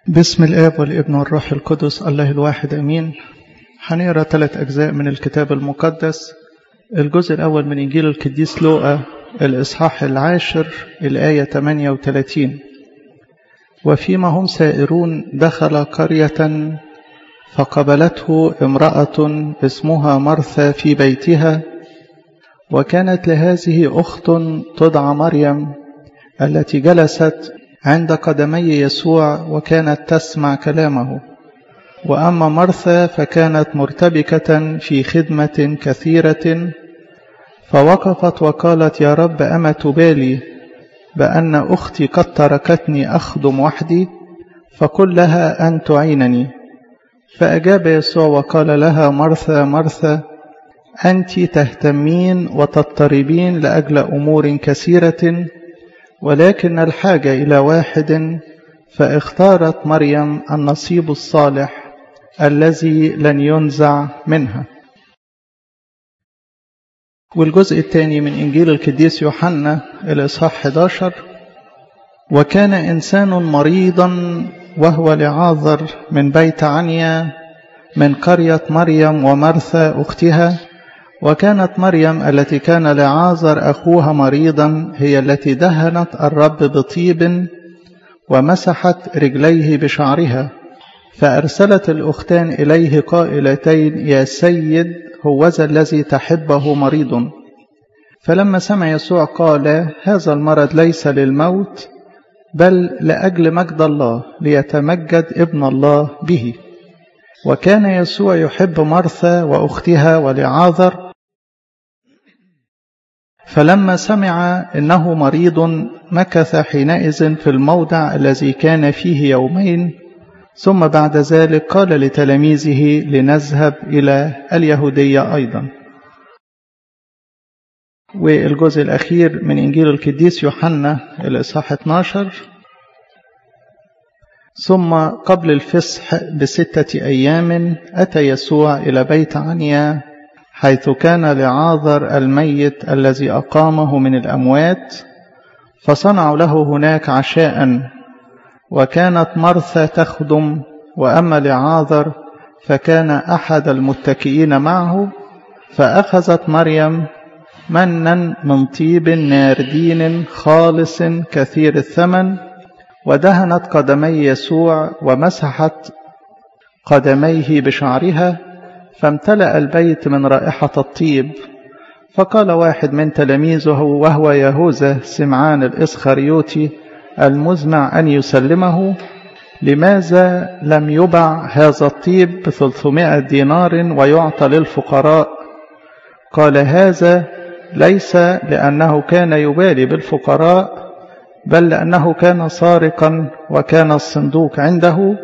بسم الآب والابن والروح القدس الله الواحد أمين هنقرا ثلاث أجزاء من الكتاب المقدس الجزء الأول من إنجيل القديس لوقا الإصحاح العاشر الآية 38 وفيما هم سائرون دخل قرية فقبلته امرأة اسمها مرثى في بيتها وكانت لهذه أخت تدعى مريم التي جلست عند قدمي يسوع وكانت تسمع كلامه واما مرثى فكانت مرتبكه في خدمه كثيره فوقفت وقالت يا رب اما تبالي بان اختي قد تركتني اخدم وحدي فقل لها ان تعينني فاجاب يسوع وقال لها مرثى مرثى انت تهتمين وتضطربين لاجل امور كثيره ولكن الحاجة إلى واحد فاختارت مريم النصيب الصالح الذي لن ينزع منها والجزء الثاني من إنجيل القديس يوحنا الإصحاح 11 وكان إنسان مريضا وهو لعاذر من بيت عنيا من قرية مريم ومرثى أختها وكانت مريم التي كان لعازر أخوها مريضا هي التي دهنت الرب بطيب ومسحت رجليه بشعرها فأرسلت الأختان إليه قائلتين يا سيد هوذا الذي تحبه مريض فلما سمع يسوع قال هذا المرض ليس للموت بل لأجل مجد الله ليتمجد ابن الله به وكان يسوع يحب مرثى وأختها ولعاذر فلما سمع انه مريض مكث حينئذ في الموضع الذي كان فيه يومين ثم بعد ذلك قال لتلاميذه لنذهب الى اليهوديه ايضا والجزء الاخير من انجيل القديس يوحنا الاصحاح 12 ثم قبل الفصح بسته ايام اتى يسوع الى بيت عنيا حيث كان لعاذر الميت الذي أقامه من الأموات فصنعوا له هناك عشاء وكانت مرثى تخدم وأما لعاذر فكان أحد المتكئين معه فأخذت مريم منا من طيب ناردين خالص كثير الثمن ودهنت قدمي يسوع ومسحت قدميه بشعرها فامتلأ البيت من رائحة الطيب فقال واحد من تلاميذه وهو يهوذا سمعان الإسخريوتي المزمع أن يسلمه لماذا لم يبع هذا الطيب بثلثمائة دينار ويعطى للفقراء قال هذا ليس لأنه كان يبالي بالفقراء بل لأنه كان سارقا وكان الصندوق عنده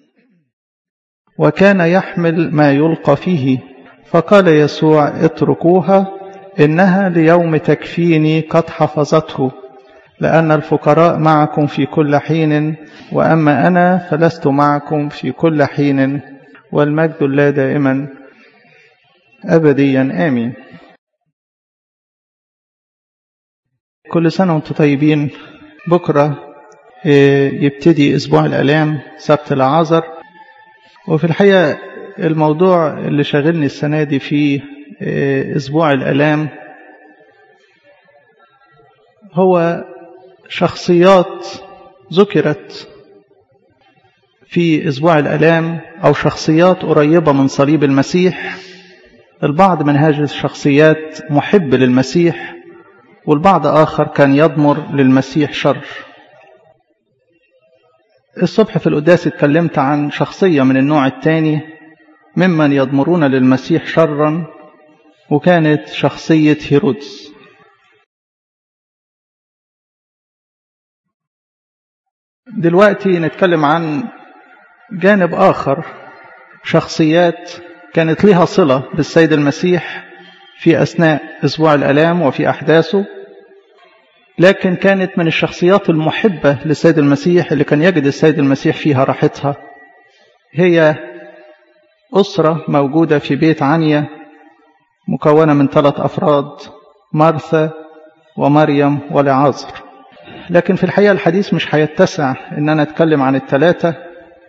وكان يحمل ما يلقى فيه فقال يسوع اتركوها إنها ليوم تكفيني قد حفظته لأن الفقراء معكم في كل حين وأما أنا فلست معكم في كل حين والمجد لا دائما أبديا آمين كل سنة وانتم طيبين بكرة يبتدي أسبوع الألام سبت العذر وفي الحقيقة الموضوع اللي شاغلني السنة دي في أسبوع الألام هو شخصيات ذكرت في أسبوع الألام أو شخصيات قريبة من صليب المسيح البعض من هذه الشخصيات محب للمسيح والبعض آخر كان يضمر للمسيح شر الصبح في القداس اتكلمت عن شخصية من النوع الثاني ممن يضمرون للمسيح شرا وكانت شخصية هيرودس دلوقتي نتكلم عن جانب آخر شخصيات كانت لها صلة بالسيد المسيح في أثناء أسبوع الألام وفي أحداثه لكن كانت من الشخصيات المحبة للسيد المسيح اللي كان يجد السيد المسيح فيها راحتها هي أسرة موجودة في بيت عنيا مكونة من ثلاث أفراد مرثا ومريم ولعازر لكن في الحقيقة الحديث مش هيتسع إن أنا أتكلم عن الثلاثة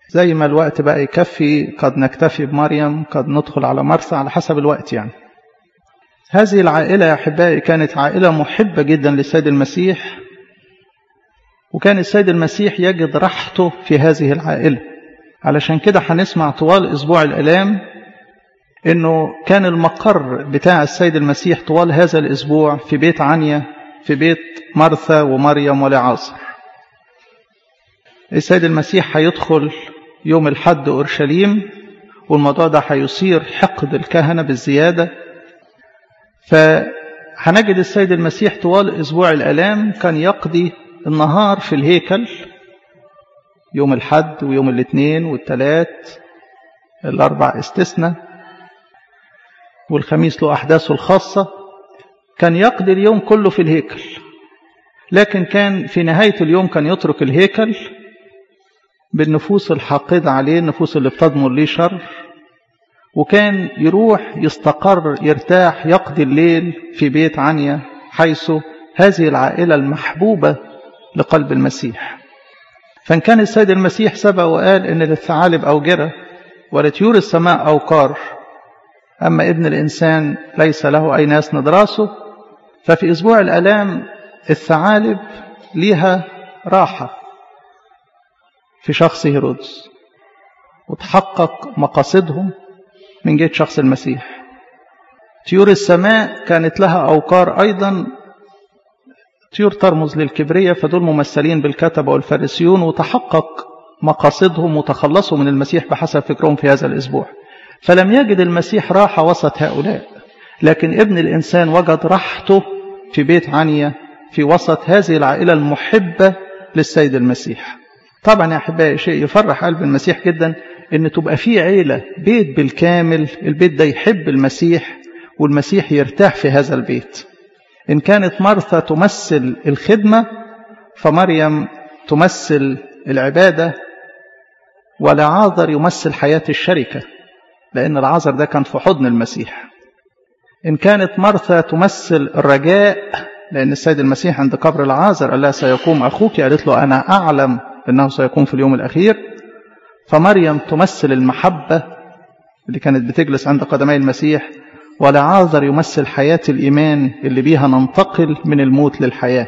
زي ما الوقت بقى يكفي قد نكتفي بمريم قد ندخل على مرسى على حسب الوقت يعني هذه العائلة يا أحبائي كانت عائلة محبة جدا للسيد المسيح وكان السيد المسيح يجد راحته في هذه العائلة علشان كده هنسمع طوال أسبوع الآلام إنه كان المقر بتاع السيد المسيح طوال هذا الأسبوع في بيت عنيا في بيت مرثا ومريم ولعازر السيد المسيح هيدخل يوم الحد أورشليم والموضوع ده هيصير حقد الكهنة بالزيادة فهنجد السيد المسيح طوال أسبوع الآلام كان يقضي النهار في الهيكل يوم الحد ويوم الاثنين والثلاث الأربع استثناء والخميس له أحداثه الخاصة كان يقضي اليوم كله في الهيكل لكن كان في نهاية اليوم كان يترك الهيكل بالنفوس الحاقدة عليه النفوس اللي بتضمر ليه شر وكان يروح يستقر يرتاح يقضي الليل في بيت عنيا حيث هذه العائلة المحبوبة لقلب المسيح فإن كان السيد المسيح سبق وقال إن للثعالب أوجرة ولطيور السماء أوقار أما ابن الإنسان ليس له أي ناس ندراسه ففي أسبوع الألام الثعالب ليها راحة في شخص هيرودس وتحقق مقاصدهم من جهة شخص المسيح طيور السماء كانت لها أوقار أيضا طيور ترمز للكبرية فدول ممثلين بالكتبة والفارسيون وتحقق مقاصدهم وتخلصوا من المسيح بحسب فكرهم في هذا الأسبوع فلم يجد المسيح راحة وسط هؤلاء لكن ابن الإنسان وجد راحته في بيت عنيا في وسط هذه العائلة المحبة للسيد المسيح طبعا يا أحبائي شيء يفرح قلب المسيح جدا ان تبقى في عيلة بيت بالكامل البيت ده يحب المسيح والمسيح يرتاح في هذا البيت إن كانت مرثا تمثل الخدمة فمريم تمثل العبادة ولعاذر يمثل حياة الشركة لأن العذر ده كان في حضن المسيح إن كانت مرثا تمثل الرجاء لأن السيد المسيح عند قبر العازر قال لها سيقوم أخوك قالت له أنا أعلم أنه سيقوم في اليوم الأخير فمريم تمثل المحبة اللي كانت بتجلس عند قدمي المسيح ولعازر يمثل حياة الإيمان اللي بيها ننتقل من الموت للحياة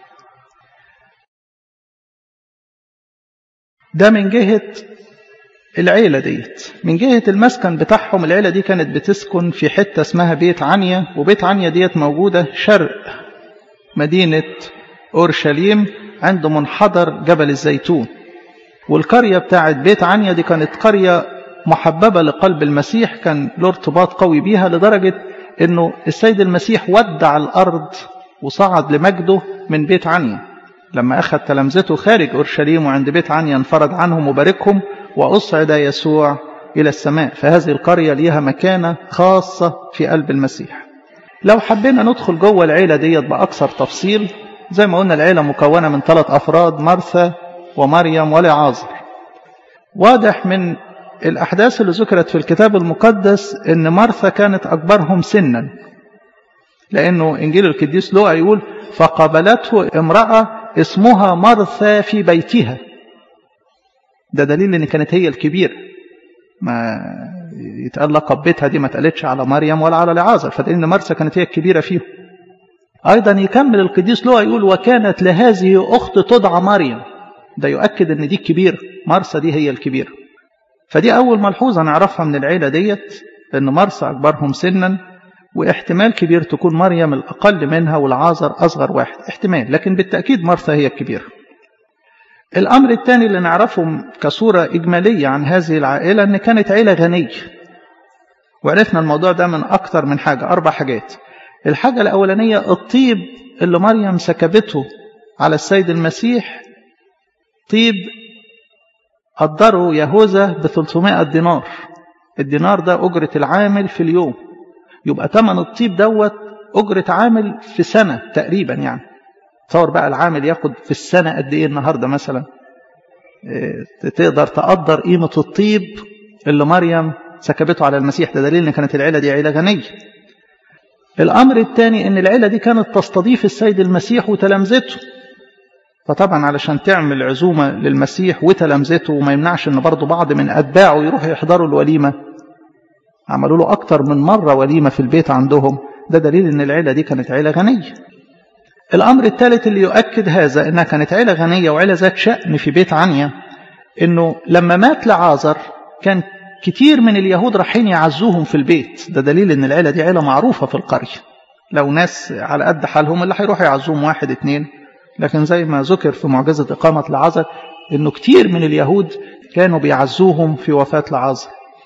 ده من جهة العيلة ديت من جهة المسكن بتاعهم العيلة دي كانت بتسكن في حتة اسمها بيت عنيا وبيت عنيا ديت موجودة شرق مدينة أورشليم عند منحدر جبل الزيتون والقرية بتاعت بيت عنيا دي كانت قرية محببة لقلب المسيح كان له ارتباط قوي بيها لدرجة انه السيد المسيح ودع الارض وصعد لمجده من بيت عنيا لما اخذ تلامذته خارج اورشليم وعند بيت عنيا انفرد عنهم وباركهم واصعد يسوع الى السماء فهذه القرية ليها مكانة خاصة في قلب المسيح لو حبينا ندخل جوه العيلة ديت بأكثر تفصيل زي ما قلنا العيلة مكونة من ثلاث أفراد مرثا ومريم ولعازر واضح من الأحداث اللي ذكرت في الكتاب المقدس إن مرثا كانت أكبرهم سنا لأنه إنجيل القديس لوقا يقول فقابلته امرأة اسمها مرثا في بيتها ده دليل إن كانت هي الكبيرة ما يتقال لقب بيتها دي ما اتقالتش على مريم ولا على لعازر فدليل إن مرثا كانت هي الكبيرة فيهم أيضا يكمل القديس لوقا يقول وكانت لهذه أخت تدعى مريم ده يؤكد ان دي الكبيرة مرسى دي هي الكبيرة فدي أول ملحوظة نعرفها من العيلة ديت أن مرسى أكبرهم سنا واحتمال كبير تكون مريم الأقل منها والعازر أصغر واحد احتمال لكن بالتأكيد مرثا هي الكبيرة الأمر الثاني اللي نعرفه كصورة إجمالية عن هذه العائلة أن كانت عيلة غنية وعرفنا الموضوع ده من أكثر من حاجة أربع حاجات الحاجة الأولانية الطيب اللي مريم سكبته على السيد المسيح طيب قدره يهوذا ب 300 دينار الدينار ده أجرة العامل في اليوم يبقى ثمن الطيب دوت أجرة عامل في سنة تقريبا يعني تصور بقى العامل ياخد في السنة قد إيه النهاردة مثلا تقدر تقدر قيمة الطيب اللي مريم سكبته على المسيح ده دليل ان كانت العيلة دي عيلة غنية الأمر الثاني ان العيلة دي كانت تستضيف السيد المسيح وتلامذته فطبعا علشان تعمل عزومة للمسيح وتلامذته وما يمنعش ان برضه بعض من اتباعه يروحوا يحضروا الوليمة عملوا له اكتر من مرة وليمة في البيت عندهم ده دليل ان العيلة دي كانت عيلة غنية الامر الثالث اللي يؤكد هذا انها كانت عيلة غنية وعيلة ذات شأن في بيت عنيا انه لما مات لعازر كان كتير من اليهود رايحين يعزوهم في البيت ده دليل ان العيلة دي عيلة معروفة في القرية لو ناس على قد حالهم اللي هيروحوا يعزوهم واحد اتنين لكن زي ما ذكر في معجزة إقامة لعازر انه كتير من اليهود كانوا بيعزوهم في وفاة لعازر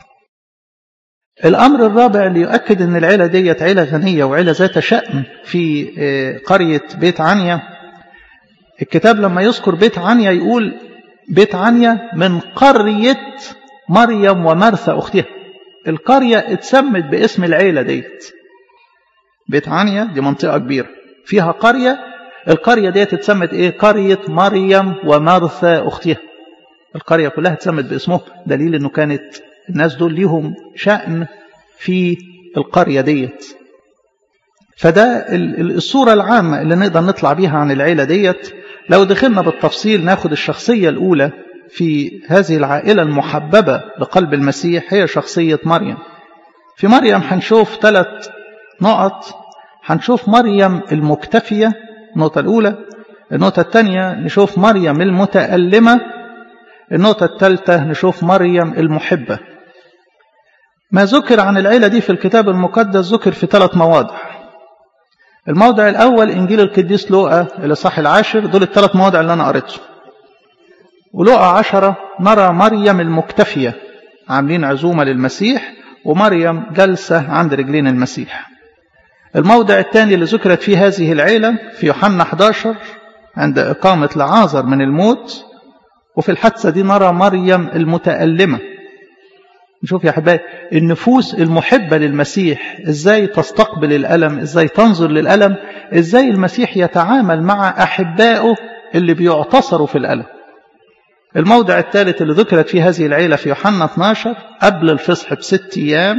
الأمر الرابع اللي يؤكد أن العيلة ديت عيلة غنية وعيلة ذات شأن في قرية بيت عنيا الكتاب لما يذكر بيت عنيا يقول بيت عنيا من قرية مريم ومرثى أختها القرية اتسمت باسم العيلة ديت بيت عنيا دي منطقة كبيرة فيها قرية القرية ديت اتسمت ايه قرية مريم ومرثى أختها القرية كلها اتسمت باسمه دليل انه كانت الناس دول ليهم شأن في القرية ديت فده الصورة العامة اللي نقدر نطلع بيها عن العيلة ديت لو دخلنا بالتفصيل ناخد الشخصية الأولى في هذه العائلة المحببة لقلب المسيح هي شخصية مريم في مريم هنشوف ثلاث نقط هنشوف مريم المكتفية النقطة الأولى النقطة الثانية نشوف مريم المتألمة النقطة الثالثة نشوف مريم المحبة ما ذكر عن العيلة دي في الكتاب المقدس ذكر في ثلاث مواضع الموضع الأول إنجيل القديس لوقا الإصحاح العاشر دول الثلاث مواضع اللي أنا قريتهم ولوقا عشرة نرى مريم المكتفية عاملين عزومة للمسيح ومريم جلسة عند رجلين المسيح الموضع الثاني اللي ذكرت فيه هذه العيلة في يوحنا 11 عند إقامة لعازر من الموت وفي الحادثة دي نرى مريم المتألمة نشوف يا أحبائي النفوس المحبة للمسيح إزاي تستقبل الألم إزاي تنظر للألم إزاي المسيح يتعامل مع أحبائه اللي بيعتصروا في الألم الموضع الثالث اللي ذكرت فيه هذه العيلة في يوحنا 12 قبل الفصح بست أيام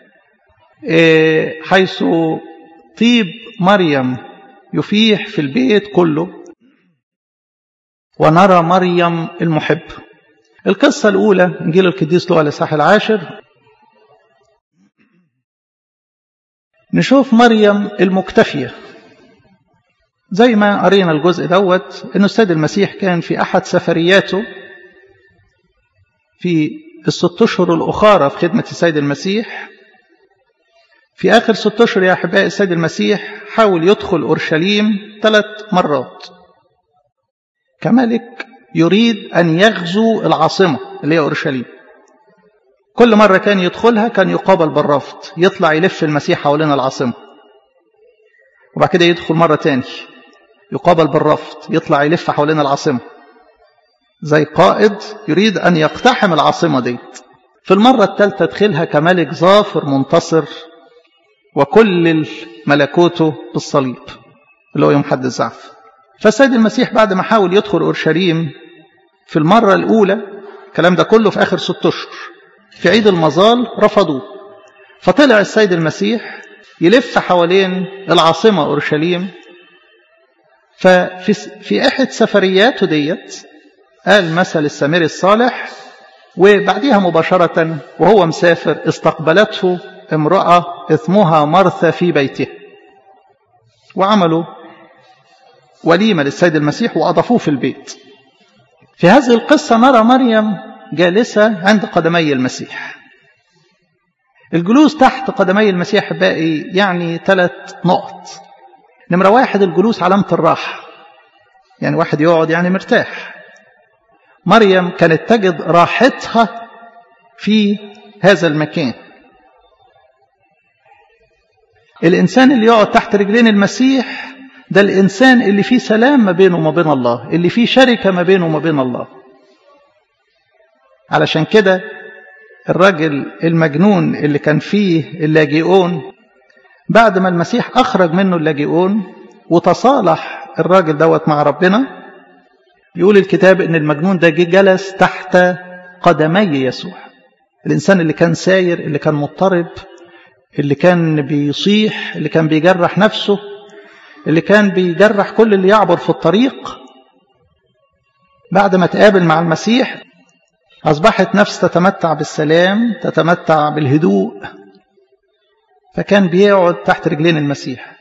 حيث طيب مريم يفيح في البيت كله ونرى مريم المحب القصة الأولى إنجيل القديس لوقا الإصحاح العاشر نشوف مريم المكتفية زي ما قرينا الجزء دوت إنه السيد المسيح كان في أحد سفرياته في الست أشهر الأخرى في خدمة السيد المسيح في آخر ست أشهر يا أحبائي السيد المسيح حاول يدخل أورشليم ثلاث مرات كملك يريد أن يغزو العاصمة اللي هي أورشليم كل مرة كان يدخلها كان يقابل بالرفض يطلع يلف المسيح حوالين العاصمة وبعد كده يدخل مرة تاني يقابل بالرفض يطلع يلف حوالين العاصمة زي قائد يريد أن يقتحم العاصمة ديت في المرة الثالثة دخلها كملك ظافر منتصر وكل ملكوته بالصليب اللي هو يوم حد الزعف فالسيد المسيح بعد ما حاول يدخل أورشليم في المرة الأولى الكلام ده كله في آخر ست أشهر في عيد المظال رفضوه فطلع السيد المسيح يلف حوالين العاصمة أورشليم ففي في أحد سفرياته ديت قال مثل السامري الصالح وبعديها مباشرة وهو مسافر استقبلته امرأة اسمها مرثى في بيته وعملوا وليمة للسيد المسيح وأضافوه في البيت في هذه القصة نرى مريم جالسة عند قدمي المسيح الجلوس تحت قدمي المسيح باقي يعني ثلاث نقط نمرة واحد الجلوس علامة الراحة يعني واحد يقعد يعني مرتاح مريم كانت تجد راحتها في هذا المكان الإنسان اللي يقعد تحت رجلين المسيح ده الإنسان اللي فيه سلام ما بينه وما بين الله اللي فيه شركة ما بينه وما بين الله علشان كده الراجل المجنون اللي كان فيه اللاجئون بعد ما المسيح أخرج منه اللاجئون وتصالح الراجل دوت مع ربنا يقول الكتاب ان المجنون ده جه جلس تحت قدمي يسوع الإنسان اللي كان ساير اللي كان مضطرب اللي كان بيصيح اللي كان بيجرح نفسه اللي كان بيجرح كل اللي يعبر في الطريق بعد ما تقابل مع المسيح أصبحت نفس تتمتع بالسلام تتمتع بالهدوء فكان بيقعد تحت رجلين المسيح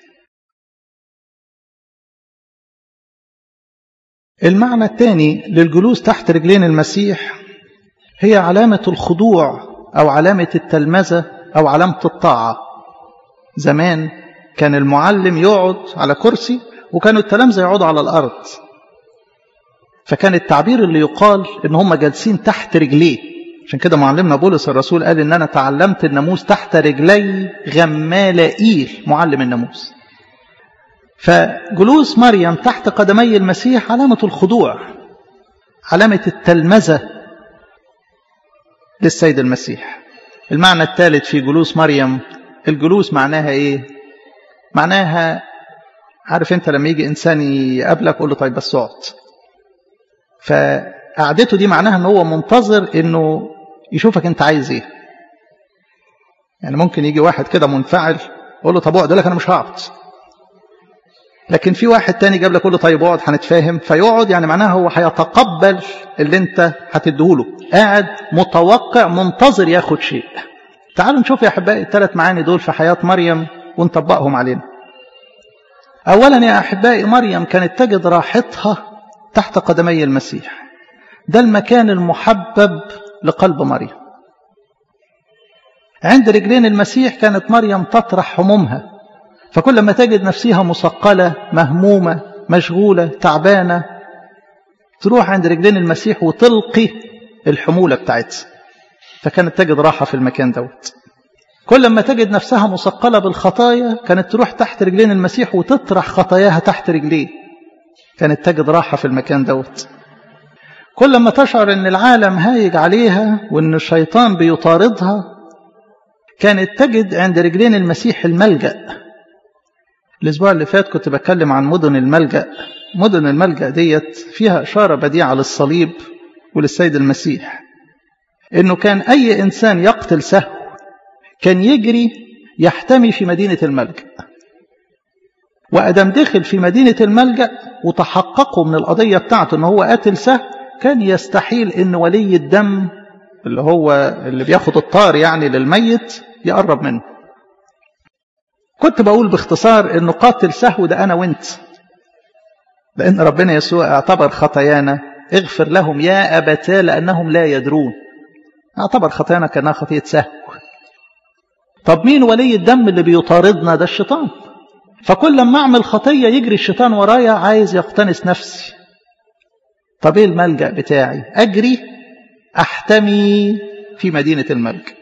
المعنى الثاني للجلوس تحت رجلين المسيح هي علامة الخضوع أو علامة التلمذة أو علامة الطاعة زمان كان المعلم يقعد على كرسي وكانوا التلامذة يقعدوا على الأرض فكان التعبير اللي يقال إن هم جالسين تحت رجليه عشان كده معلمنا بولس الرسول قال إن أنا تعلمت الناموس تحت رجلي غمالائيل معلم الناموس فجلوس مريم تحت قدمي المسيح علامة الخضوع علامة التلمذة للسيد المسيح المعنى الثالث في جلوس مريم الجلوس معناها ايه معناها عارف انت لما يجي انسان يقابلك قول له طيب بس اقعد فقعدته دي معناها ان هو منتظر انه يشوفك انت عايز ايه يعني ممكن يجي واحد كده منفعل قول له طب اقعد لك انا مش هقعد لكن في واحد تاني جاب لك يقول له طيب اقعد هنتفاهم فيقعد يعني معناها هو هيتقبل اللي انت هتديهوله قاعد متوقع منتظر ياخد شيء تعالوا نشوف يا احبائي الثلاث معاني دول في حياه مريم ونطبقهم علينا اولا يا احبائي مريم كانت تجد راحتها تحت قدمي المسيح ده المكان المحبب لقلب مريم عند رجلين المسيح كانت مريم تطرح همومها فكل ما تجد نفسها مثقلة مهمومة مشغولة تعبانة تروح عند رجلين المسيح وتلقي الحمولة بتاعتها فكانت تجد راحة في المكان دوت كل ما تجد نفسها مثقلة بالخطايا كانت تروح تحت رجلين المسيح وتطرح خطاياها تحت رجليه كانت تجد راحة في المكان دوت كل ما تشعر ان العالم هايج عليها وان الشيطان بيطاردها كانت تجد عند رجلين المسيح الملجأ الأسبوع اللي فات كنت بتكلم عن مدن الملجأ مدن الملجأ ديت فيها إشارة بديعة للصليب وللسيد المسيح إنه كان أي إنسان يقتل سهو كان يجري يحتمي في مدينة الملجأ وأدم دخل في مدينة الملجأ وتحققوا من القضية بتاعته إن هو قاتل سهو كان يستحيل إن ولي الدم اللي هو اللي بياخد الطار يعني للميت يقرب منه كنت بقول باختصار انه قاتل سهو ده انا وانت لان ربنا يسوع اعتبر خطايانا اغفر لهم يا ابتاه لانهم لا يدرون اعتبر خطايانا كانها خطيه سهو طب مين ولي الدم اللي بيطاردنا ده الشيطان فكل لما اعمل خطيه يجري الشيطان ورايا عايز يقتنس نفسي طب ايه الملجا بتاعي اجري احتمي في مدينه الملجأ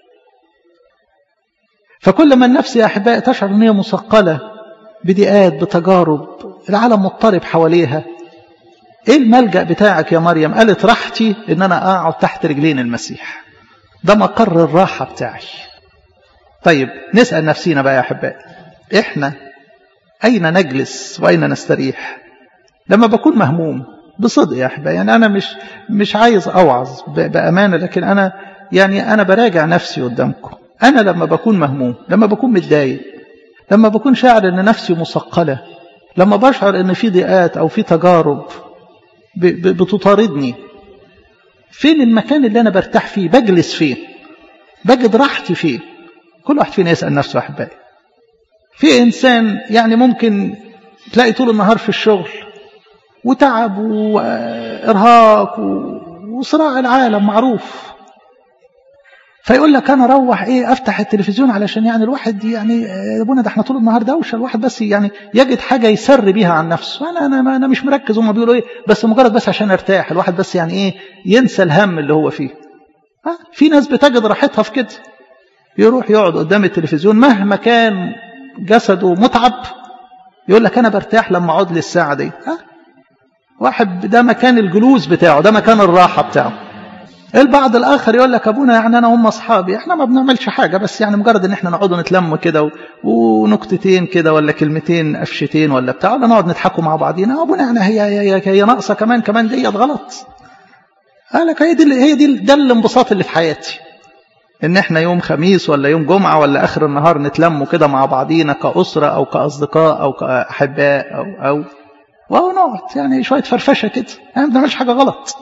فكل ما النفس يا أحبائي تشعر أن هي مثقلة بضيقات بتجارب العالم مضطرب حواليها إيه الملجأ بتاعك يا مريم قالت راحتي إن أنا أقعد تحت رجلين المسيح ده مقر الراحة بتاعي طيب نسأل نفسينا بقى يا أحبائي إحنا أين نجلس وأين نستريح لما بكون مهموم بصدق يا أحبائي يعني أنا مش مش عايز أوعظ بأمانة لكن أنا يعني أنا براجع نفسي قدامكم أنا لما بكون مهموم لما بكون متضايق لما بكون شاعر أن نفسي مثقلة لما بشعر أن في ضيقات أو في تجارب بتطاردني فين المكان اللي أنا برتاح فيه بجلس فيه بجد راحتي فيه كل واحد فينا يسأل نفسه أحبائي في إنسان يعني ممكن تلاقي طول النهار في الشغل وتعب وإرهاق وصراع العالم معروف فيقول لك انا اروح ايه افتح التلفزيون علشان يعني الواحد يعني يا ابونا ده احنا طول النهار دوشه الواحد بس يعني يجد حاجه يسر بيها عن نفسه انا انا انا مش مركز هم بيقولوا ايه بس مجرد بس عشان ارتاح الواحد بس يعني ايه ينسى الهم اللي هو فيه ها في ناس بتجد راحتها في كده يروح يقعد قدام التلفزيون مهما كان جسده متعب يقول لك انا برتاح لما اقعد لي الساعه دي ها واحد ده مكان الجلوس بتاعه ده مكان الراحه بتاعه البعض الاخر يقول لك ابونا يعني انا هم اصحابي احنا ما بنعملش حاجه بس يعني مجرد ان احنا نقعد نتلم كده ونكتتين كده ولا كلمتين قفشتين ولا بتاع ولا نقعد نضحكوا مع بعضينا ابونا يعني هي هي, هي ناقصه كمان كمان ديت غلط قال لك هي دي هي دي ده الانبساط اللي في حياتي ان احنا يوم خميس ولا يوم جمعه ولا اخر النهار نتلموا كده مع بعضينا كاسره او كاصدقاء او كاحباء او او وهو نقعد يعني شوية فرفشة كده يعني ما بنعملش حاجة غلط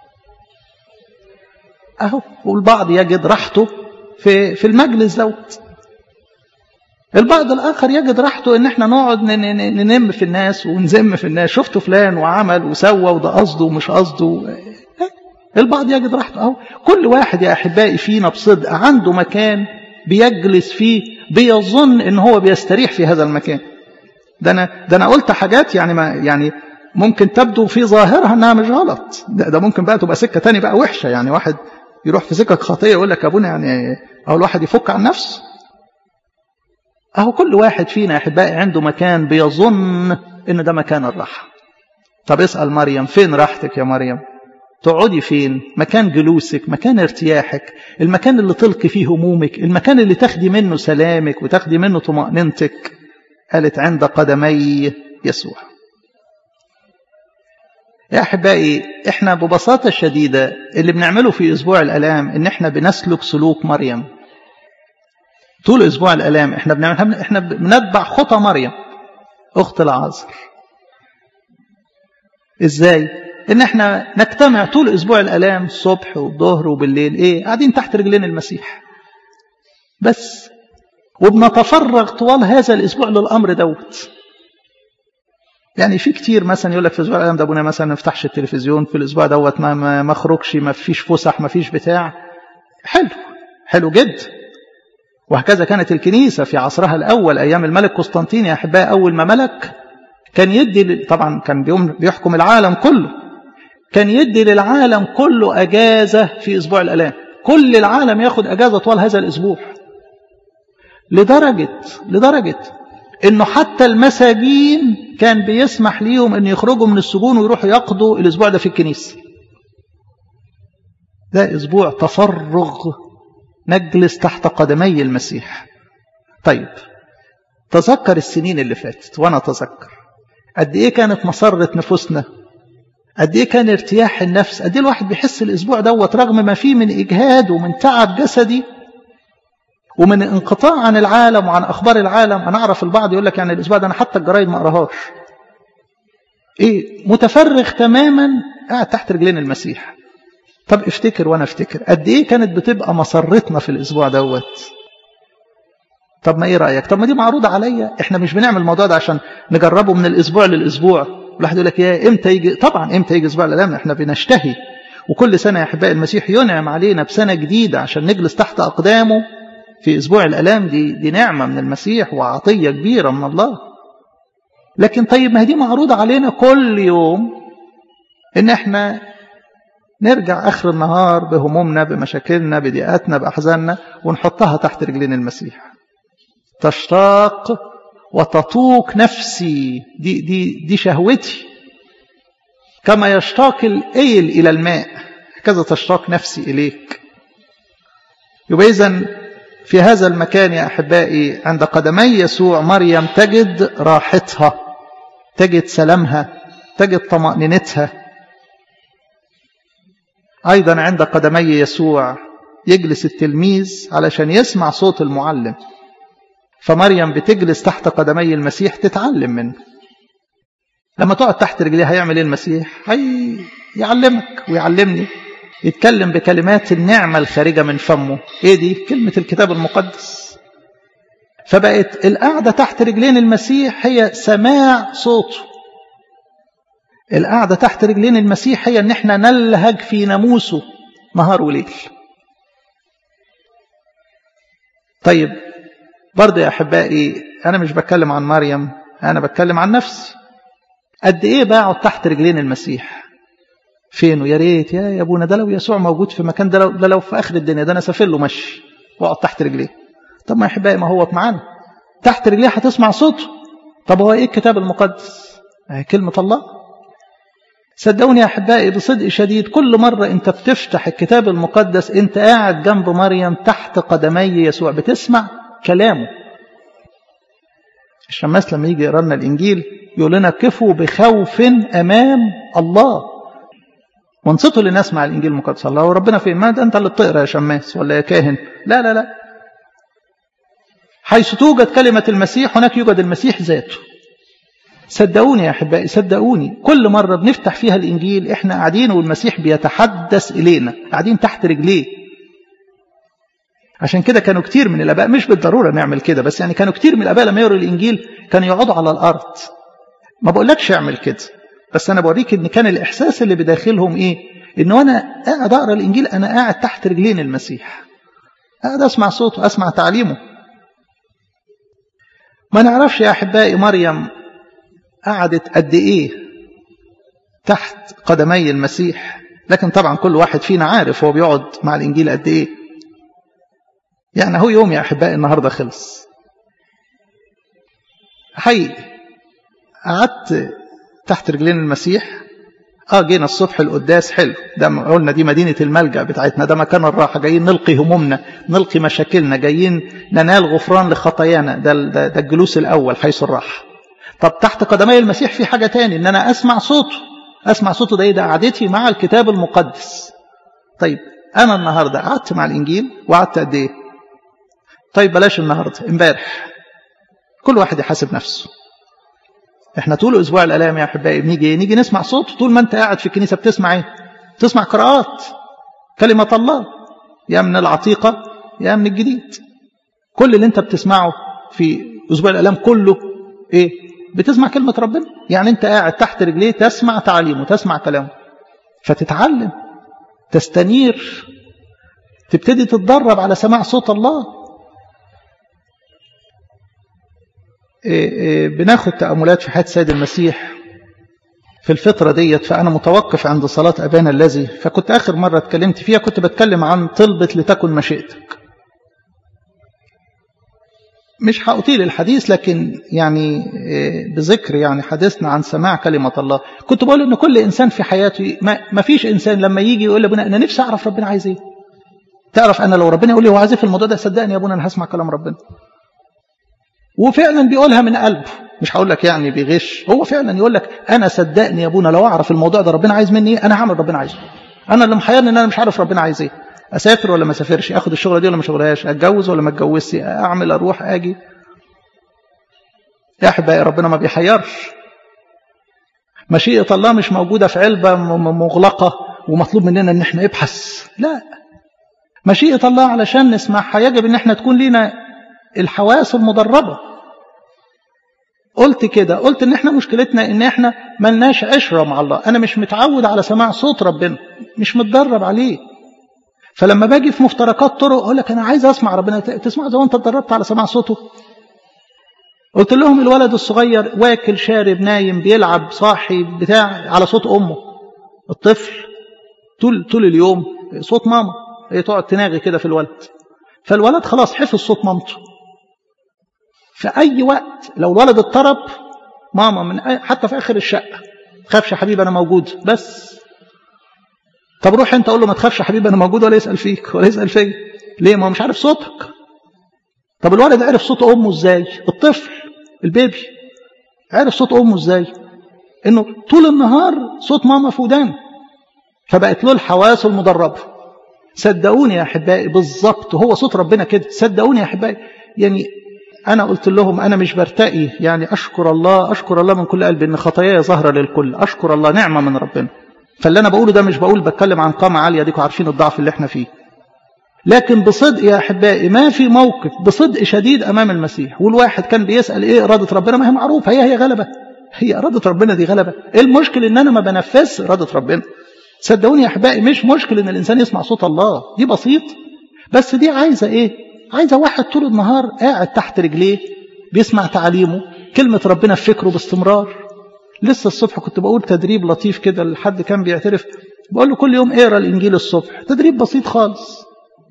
أهو والبعض يجد راحته في في المجلس دوت البعض الآخر يجد راحته إن إحنا نقعد ننم في الناس ونزم في الناس شفتوا فلان وعمل وسوى وده قصده ومش قصده البعض يجد راحته أهو كل واحد يا أحبائي فينا بصدق عنده مكان بيجلس فيه بيظن إن هو بيستريح في هذا المكان ده أنا ده أنا قلت حاجات يعني ما يعني ممكن تبدو في ظاهرها إنها مش غلط ده, ده ممكن بقى تبقى سكة تاني بقى وحشة يعني واحد يروح في سكك خطية يقول لك أبونا يعني أو الواحد يفك عن نفسه أهو كل واحد فينا يا أحبائي عنده مكان بيظن إن ده مكان الراحة طب اسأل مريم فين راحتك يا مريم تقعدي فين مكان جلوسك مكان ارتياحك المكان اللي تلقي فيه همومك المكان اللي تاخدي منه سلامك وتاخدي منه طمأنينتك قالت عند قدمي يسوع يا أحبائي إحنا ببساطة شديدة اللي بنعمله في أسبوع الألام إن إحنا بنسلك سلوك مريم طول أسبوع الألام إحنا بنعمل إحنا بنتبع خطى مريم أخت العازر إزاي؟ إن إحنا نجتمع طول أسبوع الألام الصبح والظهر وبالليل إيه؟ قاعدين تحت رجلين المسيح بس وبنتفرغ طوال هذا الأسبوع للأمر دوت يعني في كتير مثلا يقول لك في الاسبوع الأيام ده ابونا مثلا ما نفتحش التلفزيون في الاسبوع دوت ما ما اخرجش ما فيش فسح ما فيش بتاع حلو حلو جدا وهكذا كانت الكنيسه في عصرها الاول ايام الملك قسطنطين يا احبائي اول ما ملك كان يدي طبعا كان بيحكم العالم كله كان يدي للعالم كله اجازه في اسبوع الالام كل العالم ياخد اجازه طوال هذا الاسبوع لدرجه لدرجه انه حتى المساجين كان بيسمح ليهم ان يخرجوا من السجون ويروحوا يقضوا الاسبوع ده في الكنيسه ده اسبوع تفرغ نجلس تحت قدمي المسيح طيب تذكر السنين اللي فاتت وانا اتذكر قد ايه كانت مسره نفوسنا قد ايه كان ارتياح النفس قد ايه الواحد بيحس الاسبوع دوت رغم ما فيه من اجهاد ومن تعب جسدي ومن انقطاع عن العالم وعن اخبار العالم انا اعرف البعض يقول لك يعني الاسبوع ده انا حتى الجرايد ما اقراهاش ايه متفرغ تماما قاعد تحت رجلين المسيح طب افتكر وانا افتكر قد ايه كانت بتبقى مسرتنا في الاسبوع دوت طب ما ايه رايك طب ما دي معروضه عليا احنا مش بنعمل الموضوع ده عشان نجربه من الاسبوع للاسبوع الواحد يقول لك يا امتى يجي طبعا امتى يجي اسبوع الالام احنا بنشتهي وكل سنه يا احبائي المسيح ينعم علينا بسنه جديده عشان نجلس تحت اقدامه في أسبوع الألام دي, دي نعمة من المسيح وعطية كبيرة من الله لكن طيب ما دي معروضة علينا كل يوم إن إحنا نرجع آخر النهار بهمومنا بمشاكلنا بضيقاتنا بأحزاننا ونحطها تحت رجلين المسيح تشتاق وتطوق نفسي دي, دي, دي شهوتي كما يشتاق الإيل إلى الماء كذا تشتاق نفسي إليك يبقى إذن في هذا المكان يا أحبائي عند قدمي يسوع مريم تجد راحتها تجد سلامها تجد طمأنينتها أيضا عند قدمي يسوع يجلس التلميذ علشان يسمع صوت المعلم فمريم بتجلس تحت قدمي المسيح تتعلم منه لما تقعد تحت رجليه هيعمل ايه المسيح هي يعلمك ويعلمني يتكلم بكلمات النعمة الخارجة من فمه ايه دي كلمة الكتاب المقدس فبقت القعدة تحت رجلين المسيح هي سماع صوته القعدة تحت رجلين المسيح هي ان احنا نلهج في ناموسه نهار وليل طيب برضه يا احبائي انا مش بتكلم عن مريم انا بتكلم عن نفسي قد ايه بقعد تحت رجلين المسيح فين يا ريت يا يا ابونا ده لو يسوع موجود في مكان ده لو, ده لو في اخر الدنيا ده انا سافر له مشي واقعد تحت رجليه طب ما يا احبائي ما هو معانا تحت رجليه هتسمع صوته طب هو ايه الكتاب المقدس كلمه الله صدقوني يا احبائي بصدق شديد كل مره انت بتفتح الكتاب المقدس انت قاعد جنب مريم تحت قدمي يسوع بتسمع كلامه الشماس لما يجي يقرا لنا الانجيل يقول لنا كفوا بخوف امام الله وانصتوا للناس مع الانجيل المقدس الله وربنا فين ما ده انت اللي بتقرا يا شماس ولا يا كاهن لا لا لا حيث توجد كلمه المسيح هناك يوجد المسيح ذاته صدقوني يا أحبائي صدقوني كل مرة بنفتح فيها الإنجيل إحنا قاعدين والمسيح بيتحدث إلينا قاعدين تحت رجليه عشان كده كانوا كتير من الآباء مش بالضرورة نعمل كده بس يعني كانوا كتير من الآباء لما يقروا الإنجيل كانوا يقعدوا على الأرض ما بقولكش اعمل كده بس أنا بوريك إن كان الإحساس اللي بداخلهم إيه إن وأنا قاعد أقرأ الإنجيل أنا قاعد تحت رجلين المسيح قاعد أسمع صوته أسمع تعليمه ما نعرفش يا أحبائي مريم قعدت قد إيه تحت قدمي المسيح لكن طبعا كل واحد فينا عارف هو بيقعد مع الإنجيل قد إيه يعني هو يوم يا أحبائي النهاردة خلص حقيقي قعدت تحت رجلين المسيح اه جينا الصبح القداس حلو ده قلنا دي مدينة الملجأ بتاعتنا ده مكان الراحة جايين نلقي همومنا نلقي مشاكلنا جايين ننال غفران لخطايانا ده, ده, ده الجلوس الأول حيث الراحة طب تحت قدمي المسيح في حاجة تاني ان انا اسمع صوته اسمع صوته ده ايه ده قعدتي مع الكتاب المقدس طيب انا النهاردة قعدت مع الانجيل وقعدت قد ايه طيب بلاش النهاردة امبارح كل واحد يحاسب نفسه احنا طول اسبوع الالام يا احبائي بنيجي نيجي نسمع صوت طول ما انت قاعد في الكنيسه بتسمع ايه تسمع قراءات كلمه الله يا من العتيقه يا من الجديد كل اللي انت بتسمعه في اسبوع الالام كله ايه بتسمع كلمه ربنا يعني انت قاعد تحت رجليه تسمع تعليمه تسمع كلامه فتتعلم تستنير تبتدي تتدرب على سماع صوت الله بناخد تأملات في حياة سيد المسيح في الفترة ديت فأنا متوقف عند صلاة أبانا الذي فكنت آخر مرة اتكلمت فيها كنت بتكلم عن طلبة لتكن مشيئتك مش هأطيل الحديث لكن يعني بذكر يعني حديثنا عن سماع كلمة الله كنت بقول إن كل إنسان في حياته ما فيش إنسان لما يجي يقول لابونا أنا نفسي أعرف ربنا عايز إيه تعرف أنا لو ربنا يقول لي هو عايز في الموضوع ده صدقني يا ابونا أنا هسمع كلام ربنا وفعلا بيقولها من قلبه مش هقول لك يعني بيغش هو فعلا يقول لك انا صدقني يا ابونا لو اعرف الموضوع ده ربنا عايز مني ايه انا هعمل ربنا عايزه انا اللي محيرني ان انا مش عارف ربنا عايز ايه اسافر ولا ما اسافرش اخد الشغله دي ولا ما اشغلهاش اتجوز ولا ما اتجوزش اعمل اروح اجي يا احبائي ربنا ما بيحيرش مشيئه الله مش موجوده في علبه مغلقه ومطلوب مننا ان احنا نبحث لا مشيئه الله علشان نسمعها يجب ان احنا تكون لينا الحواس المدربة قلت كده قلت ان احنا مشكلتنا ان احنا ملناش عشرة مع الله انا مش متعود على سماع صوت ربنا مش متدرب عليه فلما باجي في مفترقات طرق اقول لك انا عايز اسمع ربنا تسمع زي ما انت اتدربت على سماع صوته قلت لهم الولد الصغير واكل شارب نايم بيلعب صاحي بتاع على صوت امه الطفل طول طول اليوم صوت ماما هي تقعد تناغي كده في الولد فالولد خلاص حفظ صوت مامته في أي وقت لو الولد اضطرب ماما من حتى في آخر الشقة خافش يا حبيبي أنا موجود بس طب روح أنت أقول له ما تخافش يا حبيبي أنا موجود ولا يسأل فيك ولا يسأل فيا ليه ما هو مش عارف صوتك طب الولد عرف صوت أمه إزاي الطفل البيبي عرف صوت أمه إزاي إنه طول النهار صوت ماما في ودانه فبقت له الحواس المدربه صدقوني يا احبائي بالظبط هو صوت ربنا كده صدقوني يا احبائي يعني انا قلت لهم انا مش برتقي يعني اشكر الله اشكر الله من كل قلبي ان خطاياي ظاهره للكل اشكر الله نعمه من ربنا فاللي انا بقوله ده مش بقول بتكلم عن قامه عاليه ديكوا عارفين الضعف اللي احنا فيه لكن بصدق يا احبائي ما في موقف بصدق شديد امام المسيح والواحد كان بيسال ايه اراده ربنا ما هي معروفه هي هي غلبه هي اراده ربنا دي غلبه ايه المشكل ان انا ما بنفذش اراده ربنا صدقوني يا احبائي مش مشكل ان الانسان يسمع صوت الله دي بسيط بس دي عايزه ايه عايزه واحد طول النهار قاعد تحت رجليه بيسمع تعاليمه كلمه ربنا في فكره باستمرار لسه الصبح كنت بقول تدريب لطيف كده لحد كان بيعترف بقول له كل يوم اقرا الانجيل الصبح تدريب بسيط خالص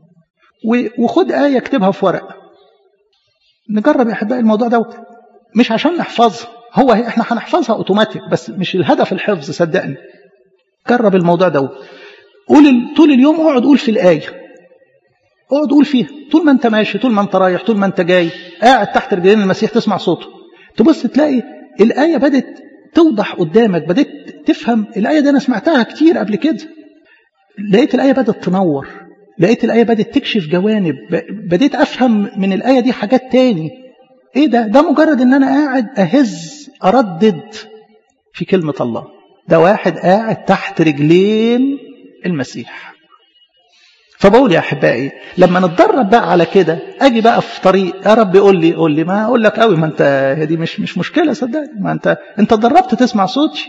وخد ايه اكتبها في ورق نجرب يا احبائي الموضوع ده مش عشان نحفظها هو احنا هنحفظها اوتوماتيك بس مش الهدف الحفظ صدقني جرب الموضوع ده قول طول اليوم اقعد قول في الآية اقعد قول فيها طول ما انت ماشي طول ما انت رايح طول ما انت جاي قاعد تحت رجلين المسيح تسمع صوته تبص تلاقي الآية بدت توضح قدامك بدت تفهم الآية دي أنا سمعتها كتير قبل كده لقيت الآية بدت تنور لقيت الآية بدت تكشف جوانب بديت أفهم من الآية دي حاجات تاني إيه ده ده مجرد إن أنا قاعد أهز أردد في كلمة الله ده واحد قاعد تحت رجلين المسيح فبقول يا أحبائي لما نتدرب بقى على كده أجي بقى في طريق يا رب قول لي قول لي ما أقول لك قوي ما أنت دي مش مش مشكلة صدقني ما أنت أنت اتدربت تسمع صوتي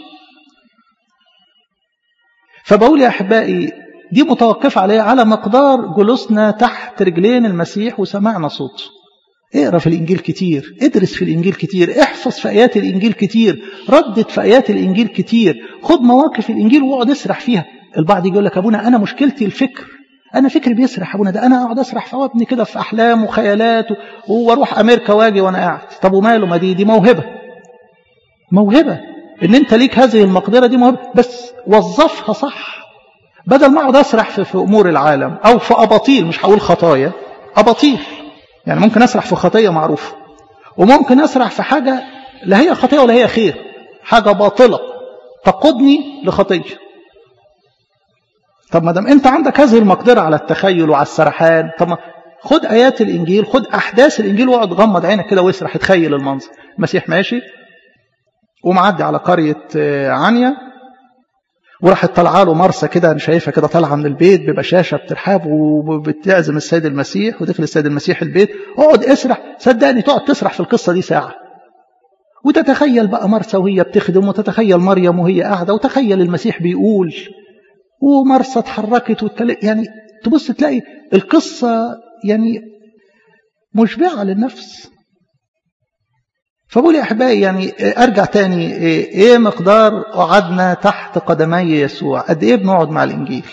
فبقول يا أحبائي دي متوقفة عليه على مقدار جلوسنا تحت رجلين المسيح وسمعنا صوته اقرا في الانجيل كتير ادرس في الانجيل كتير احفظ في ايات الانجيل كتير ردد في ايات الانجيل كتير خد مواقف الانجيل واقعد اسرح فيها البعض يجي يقول لك ابونا انا مشكلتي الفكر انا فكري بيسرح ابونا ده انا اقعد اسرح في ابني كده في احلام وخيالات واروح امريكا واجي وانا قاعد طب وماله ما دي دي موهبه موهبه ان انت ليك هذه المقدره دي موهبه بس وظفها صح بدل ما اقعد اسرح في, في امور العالم او في اباطيل مش هقول خطايا اباطيل يعني ممكن اسرح في خطيه معروفه وممكن اسرح في حاجه لا هي خطيه ولا هي خير حاجه باطله تقودني لخطيه طب ما دام انت عندك هذه المقدره على التخيل وعلى السرحان طب ما خد ايات الانجيل خد احداث الانجيل واقعد غمض عينك كده واسرح تخيل المنظر المسيح ماشي ومعدي على قريه عنيا وراحت طالعه له مرسى كده انا شايفها كده طالعه من البيت ببشاشه بترحاب وبتعزم السيد المسيح ودخل السيد المسيح البيت اقعد اسرح صدقني تقعد تسرح في القصه دي ساعه وتتخيل بقى مرسى وهي بتخدم وتتخيل مريم وهي قاعده وتخيل المسيح بيقول ومرسى اتحركت واتكلم يعني تبص تلاقي القصه يعني مشبعه للنفس فبقول يا احبائي يعني ارجع تاني ايه مقدار قعدنا تحت قدمي يسوع قد ايه بنقعد مع الانجيل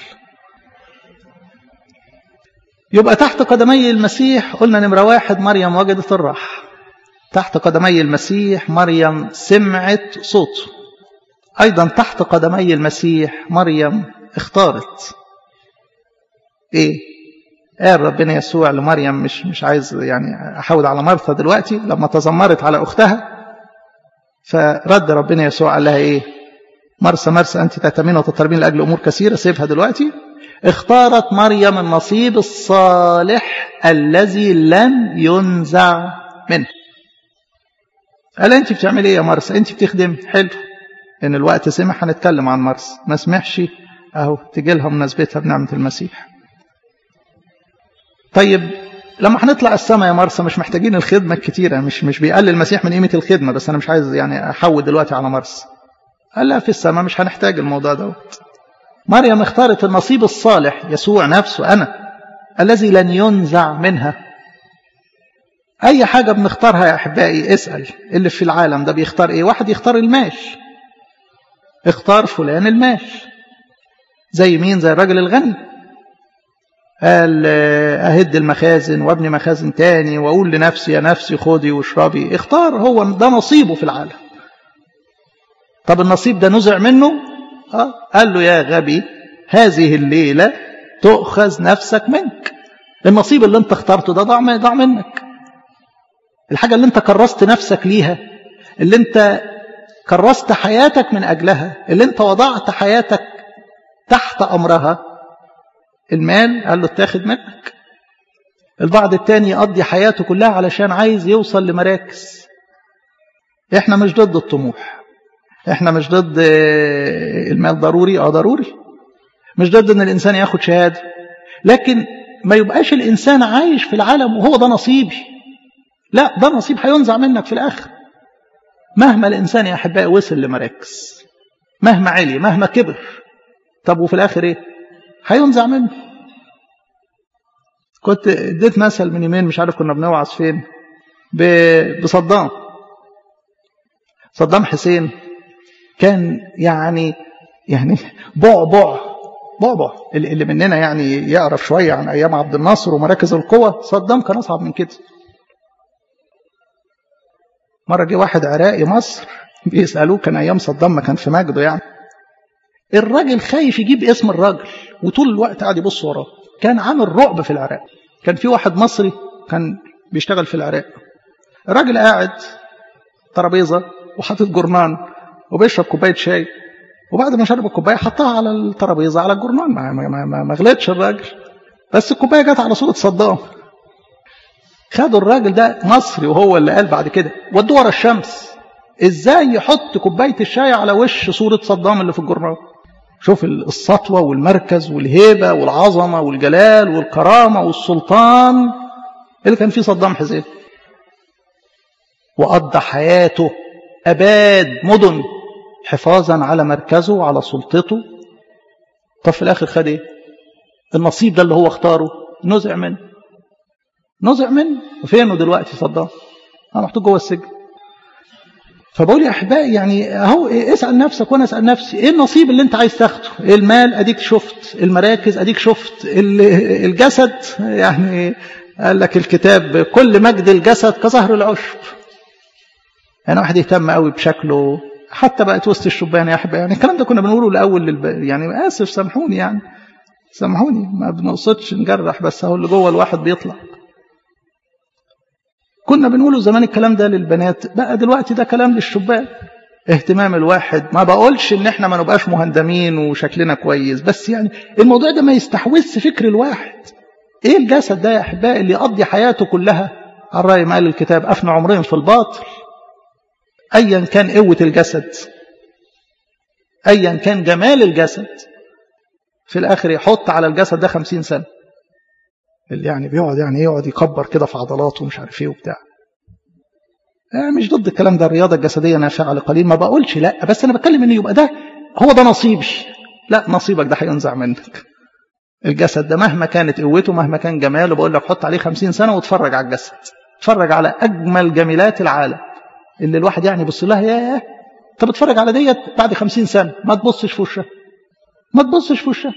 يبقى تحت قدمي المسيح قلنا نمرة واحد مريم وجدت الراحة تحت قدمي المسيح مريم سمعت صوته أيضا تحت قدمي المسيح مريم اختارت ايه قال ربنا يسوع لمريم مش مش عايز يعني احاول على مرثا دلوقتي لما تذمرت على اختها فرد ربنا يسوع قال لها ايه مرسى مرسى انت تهتمين وتضطربين لاجل امور كثيره سيبها دلوقتي اختارت مريم النصيب الصالح الذي لن ينزع منه قال انت بتعملي ايه يا مرسى انت بتخدمي حلو ان الوقت سمح هنتكلم عن مرسى ما سمحش اهو تجي لها مناسبتها بنعمه المسيح طيب لما هنطلع السماء يا مرسى مش محتاجين الخدمة الكتيرة مش مش بيقلل المسيح من قيمة الخدمة بس أنا مش عايز يعني أحول دلوقتي على مرسى قال لا في السماء مش هنحتاج الموضوع دوت مريم اختارت النصيب الصالح يسوع نفسه أنا الذي لن ينزع منها أي حاجة بنختارها يا أحبائي اسأل اللي في العالم ده بيختار إيه واحد يختار المال اختار فلان المال زي مين زي الراجل الغني قال أهد المخازن وابني مخازن تاني وأقول لنفسي يا نفسي خدي واشربي اختار هو ده نصيبه في العالم طب النصيب ده نزع منه آه. قال له يا غبي هذه الليلة تؤخذ نفسك منك النصيب اللي انت اخترته ده ضاع ضاع منك الحاجة اللي انت كرست نفسك ليها اللي انت كرست حياتك من أجلها اللي انت وضعت حياتك تحت أمرها المال قال له اتاخد منك البعض التاني يقضي حياته كلها علشان عايز يوصل لمراكز احنا مش ضد الطموح احنا مش ضد المال ضروري اه ضروري مش ضد ان الانسان ياخد شهاده لكن ما يبقاش الانسان عايش في العالم وهو ده نصيبي لا ده نصيب هينزع منك في الاخر مهما الانسان يا احبائي وصل لمراكز مهما علي مهما كبر طب وفي الاخر ايه هينزع منه كنت اديت مثل من يومين مش عارف كنا بنوعظ فين بصدام صدام حسين كان يعني يعني بعبع بعبع اللي مننا يعني يعرف شوية عن أيام عبد الناصر ومراكز القوة صدام كان أصعب من كده مرة جه واحد عراقي مصر بيسألوه كان أيام صدام ما كان في مجده يعني الراجل خايف يجيب اسم الراجل وطول الوقت قاعد يبص وراه كان عامل رعب في العراق كان في واحد مصري كان بيشتغل في العراق الراجل قاعد ترابيزه وحاطط جرنان وبيشرب كوبايه شاي وبعد ما شرب الكوبايه حطها على الترابيزه على الجرنان ما, ما, ما, ما غلطش الراجل بس الكوبايه جت على صوره صدام خدوا الراجل ده مصري وهو اللي قال بعد كده ودوه ورا الشمس ازاي يحط كوبايه الشاي على وش صوره صدام اللي في الجرنال شوف السطوه والمركز والهيبه والعظمه والجلال والكرامه والسلطان اللي كان فيه صدام حسين وقضى حياته اباد مدن حفاظا على مركزه وعلى سلطته طب في الاخر خد ايه النصيب ده اللي هو اختاره نزع منه نزع منه وفينه دلوقتي صدام انا محطوط جوه السجن فبقول يا احبائي يعني اهو اسال نفسك وانا اسال نفسي ايه النصيب اللي انت عايز تاخده المال اديك شفت المراكز اديك شفت الجسد يعني قال لك الكتاب كل مجد الجسد كظهر العشب يعني واحد يهتم قوي بشكله حتى بقت وسط الشبان يا احبائي يعني الكلام ده كنا بنقوله الاول للب... يعني اسف سامحوني يعني سامحوني ما بنقصدش نجرح بس اهو اللي جوه الواحد بيطلع كنا بنقوله زمان الكلام ده للبنات بقى دلوقتي ده كلام للشبان اهتمام الواحد ما بقولش ان احنا ما نبقاش مهندمين وشكلنا كويس بس يعني الموضوع ده ما يستحوذش فكر الواحد ايه الجسد ده يا احبائي اللي يقضي حياته كلها على رأي ما قال الكتاب افنى عمرهم في الباطل ايا كان قوة الجسد ايا كان جمال الجسد في الاخر يحط على الجسد ده خمسين سنة اللي يعني بيقعد يعني يقعد يكبر كده في عضلاته ومش عارف ايه وبتاع مش ضد الكلام ده الرياضة الجسدية نافعة لقليل ما بقولش لا بس أنا بتكلم إن يبقى ده هو ده نصيبي لا نصيبك ده هينزع منك الجسد ده مهما كانت قوته مهما كان جماله بقول لك حط عليه خمسين سنة واتفرج على الجسد اتفرج على أجمل جميلات العالم اللي الواحد يعني يبص لها ياه طب اتفرج على ديت بعد خمسين سنة ما تبصش في وشها ما تبصش في وشها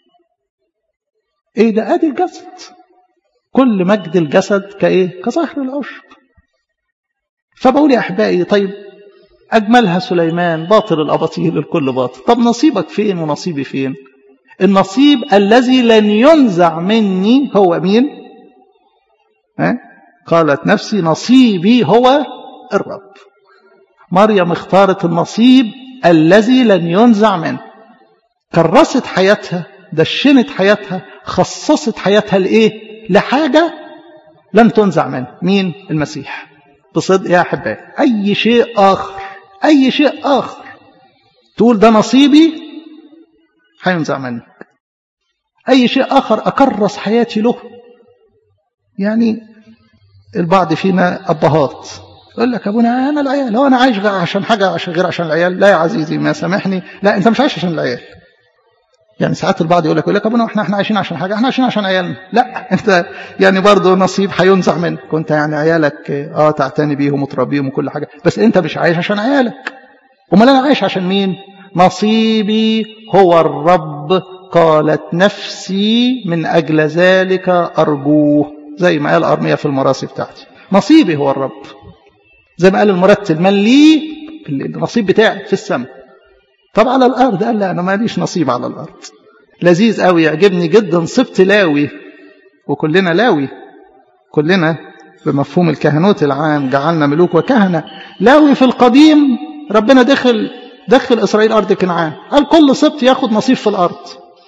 ايه ده ادي الجسد كل مجد الجسد كايه كظهر العشب فبقول يا احبائي طيب اجملها سليمان باطل الاباطيل الكل باطل طب نصيبك فين ونصيبي فين النصيب الذي لن ينزع مني هو مين ها؟ قالت نفسي نصيبي هو الرب مريم اختارت النصيب الذي لن ينزع منه كرست حياتها دشنت حياتها خصصت حياتها لايه لحاجه لن تنزع منه مين المسيح بصدق يا احبائي اي شيء اخر اي شيء اخر تقول ده نصيبي هينزع منك اي شيء اخر اكرس حياتي له يعني البعض فينا ابهات يقول لك ابونا انا العيال لو انا عايش عشان حاجه عشان غير عشان العيال لا يا عزيزي ما سامحني لا انت مش عايش عشان العيال يعني ساعات البعض يقول لك يقول لك ابونا احنا احنا عايشين عشان حاجه احنا عايشين عشان عيالنا لا انت يعني برضه نصيب هينزع منك كنت يعني عيالك اه تعتني بيهم وتربيهم وكل حاجه بس انت مش عايش عشان عيالك امال انا عايش عشان مين نصيبي هو الرب قالت نفسي من اجل ذلك ارجوه زي ما قال ارميا في المراسي بتاعتي نصيبي هو الرب زي ما قال المرتل من لي النصيب بتاعي في السماء طب على الارض قال لا انا ماليش نصيب على الارض لذيذ قوي يعجبني جدا صبت لاوي وكلنا لاوي كلنا بمفهوم الكهنوت العام جعلنا ملوك وكهنة لاوي في القديم ربنا دخل دخل إسرائيل أرض كنعان قال كل سبت ياخد نصيب في الأرض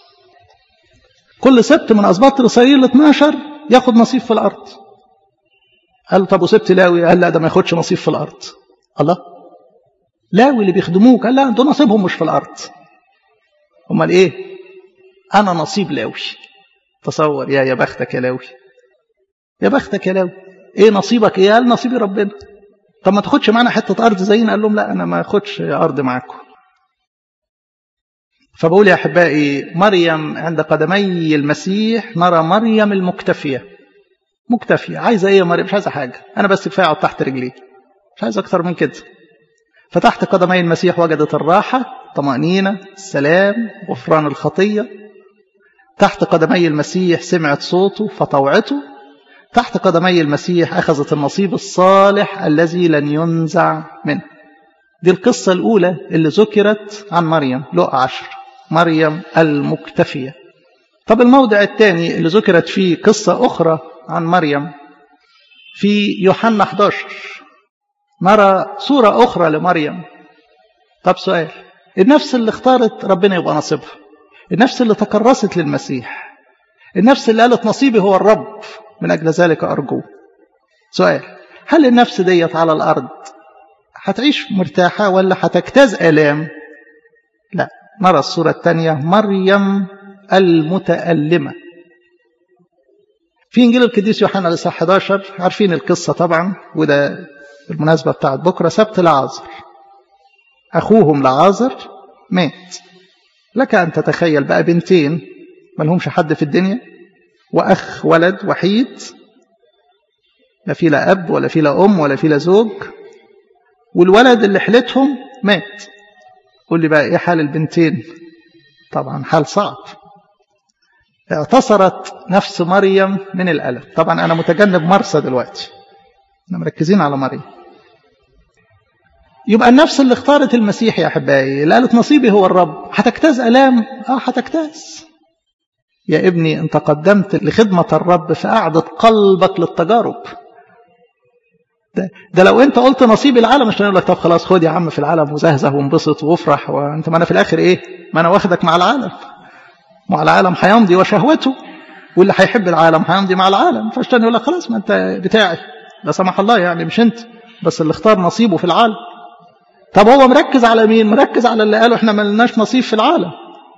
كل سبت من أسباط إسرائيل ال 12 ياخد نصيب في الأرض قال طب وسبت لاوي قال لا ده ما ياخدش نصيب في الأرض الله لاوي اللي بيخدموك قال لا دول نصيبهم مش في الأرض امال ايه انا نصيب لاوي تصور يا يا بختك يا لاوي يا بختك يا لاوي ايه نصيبك ايه قال نصيبي ربنا طب ما تاخدش معانا حته ارض زينا قال لهم لا انا ما اخدش ارض معاكم فبقول يا احبائي مريم عند قدمي المسيح نرى مريم المكتفيه مكتفيه عايزه ايه يا مريم مش عايزه حاجه انا بس كفايه اقعد تحت رجليه مش عايز اكتر من كده فتحت قدمي المسيح وجدت الراحه طمانينه السلام غفران الخطيه تحت قدمي المسيح سمعت صوته فطوعته تحت قدمي المسيح أخذت النصيب الصالح الذي لن ينزع منه دي القصة الأولى اللي ذكرت عن مريم لقى عشر مريم المكتفية طب الموضع الثاني اللي ذكرت فيه قصة أخرى عن مريم في يوحنا 11 نرى صورة أخرى لمريم طب سؤال النفس اللي اختارت ربنا يبقى نصيبها النفس اللي تكرست للمسيح النفس اللي قالت نصيبي هو الرب من أجل ذلك أرجوه سؤال هل النفس ديت على الأرض هتعيش مرتاحة ولا هتجتاز آلام لا نرى الصورة الثانية مريم المتألمة في إنجيل القديس يوحنا الإصحاح 11 عارفين القصة طبعا وده بالمناسبة بتاعت بكرة سبت لعازر أخوهم لعازر مات لك أن تتخيل بقى بنتين ما لهمش حد في الدنيا وأخ ولد وحيد لا في لا أب ولا في لا أم ولا في لا زوج والولد اللي حلتهم مات قول لي بقى إيه حال البنتين طبعا حال صعب اعتصرت نفس مريم من الألم طبعا أنا متجنب مرسى دلوقتي احنا مركزين على مريم يبقى النفس اللي اختارت المسيح يا أحبائي اللي قالت نصيبي هو الرب هتجتاز ألام اه هتجتاز يا ابني انت قدمت لخدمة الرب فأعدت قلبك للتجارب ده, ده لو انت قلت نصيب العالم مش هنقول لك طب خلاص خد يا عم في العالم وزهزه وانبسط وافرح وانت ما انا في الاخر ايه ما انا واخدك مع العالم مع العالم هيمضي وشهوته واللي هيحب العالم هيمضي مع العالم فالشيطان يقول لك خلاص ما انت بتاعي لا سمح الله يعني مش انت بس اللي اختار نصيبه في العالم طب هو مركز على مين مركز على اللي قالوا احنا ملناش نصيب في العالم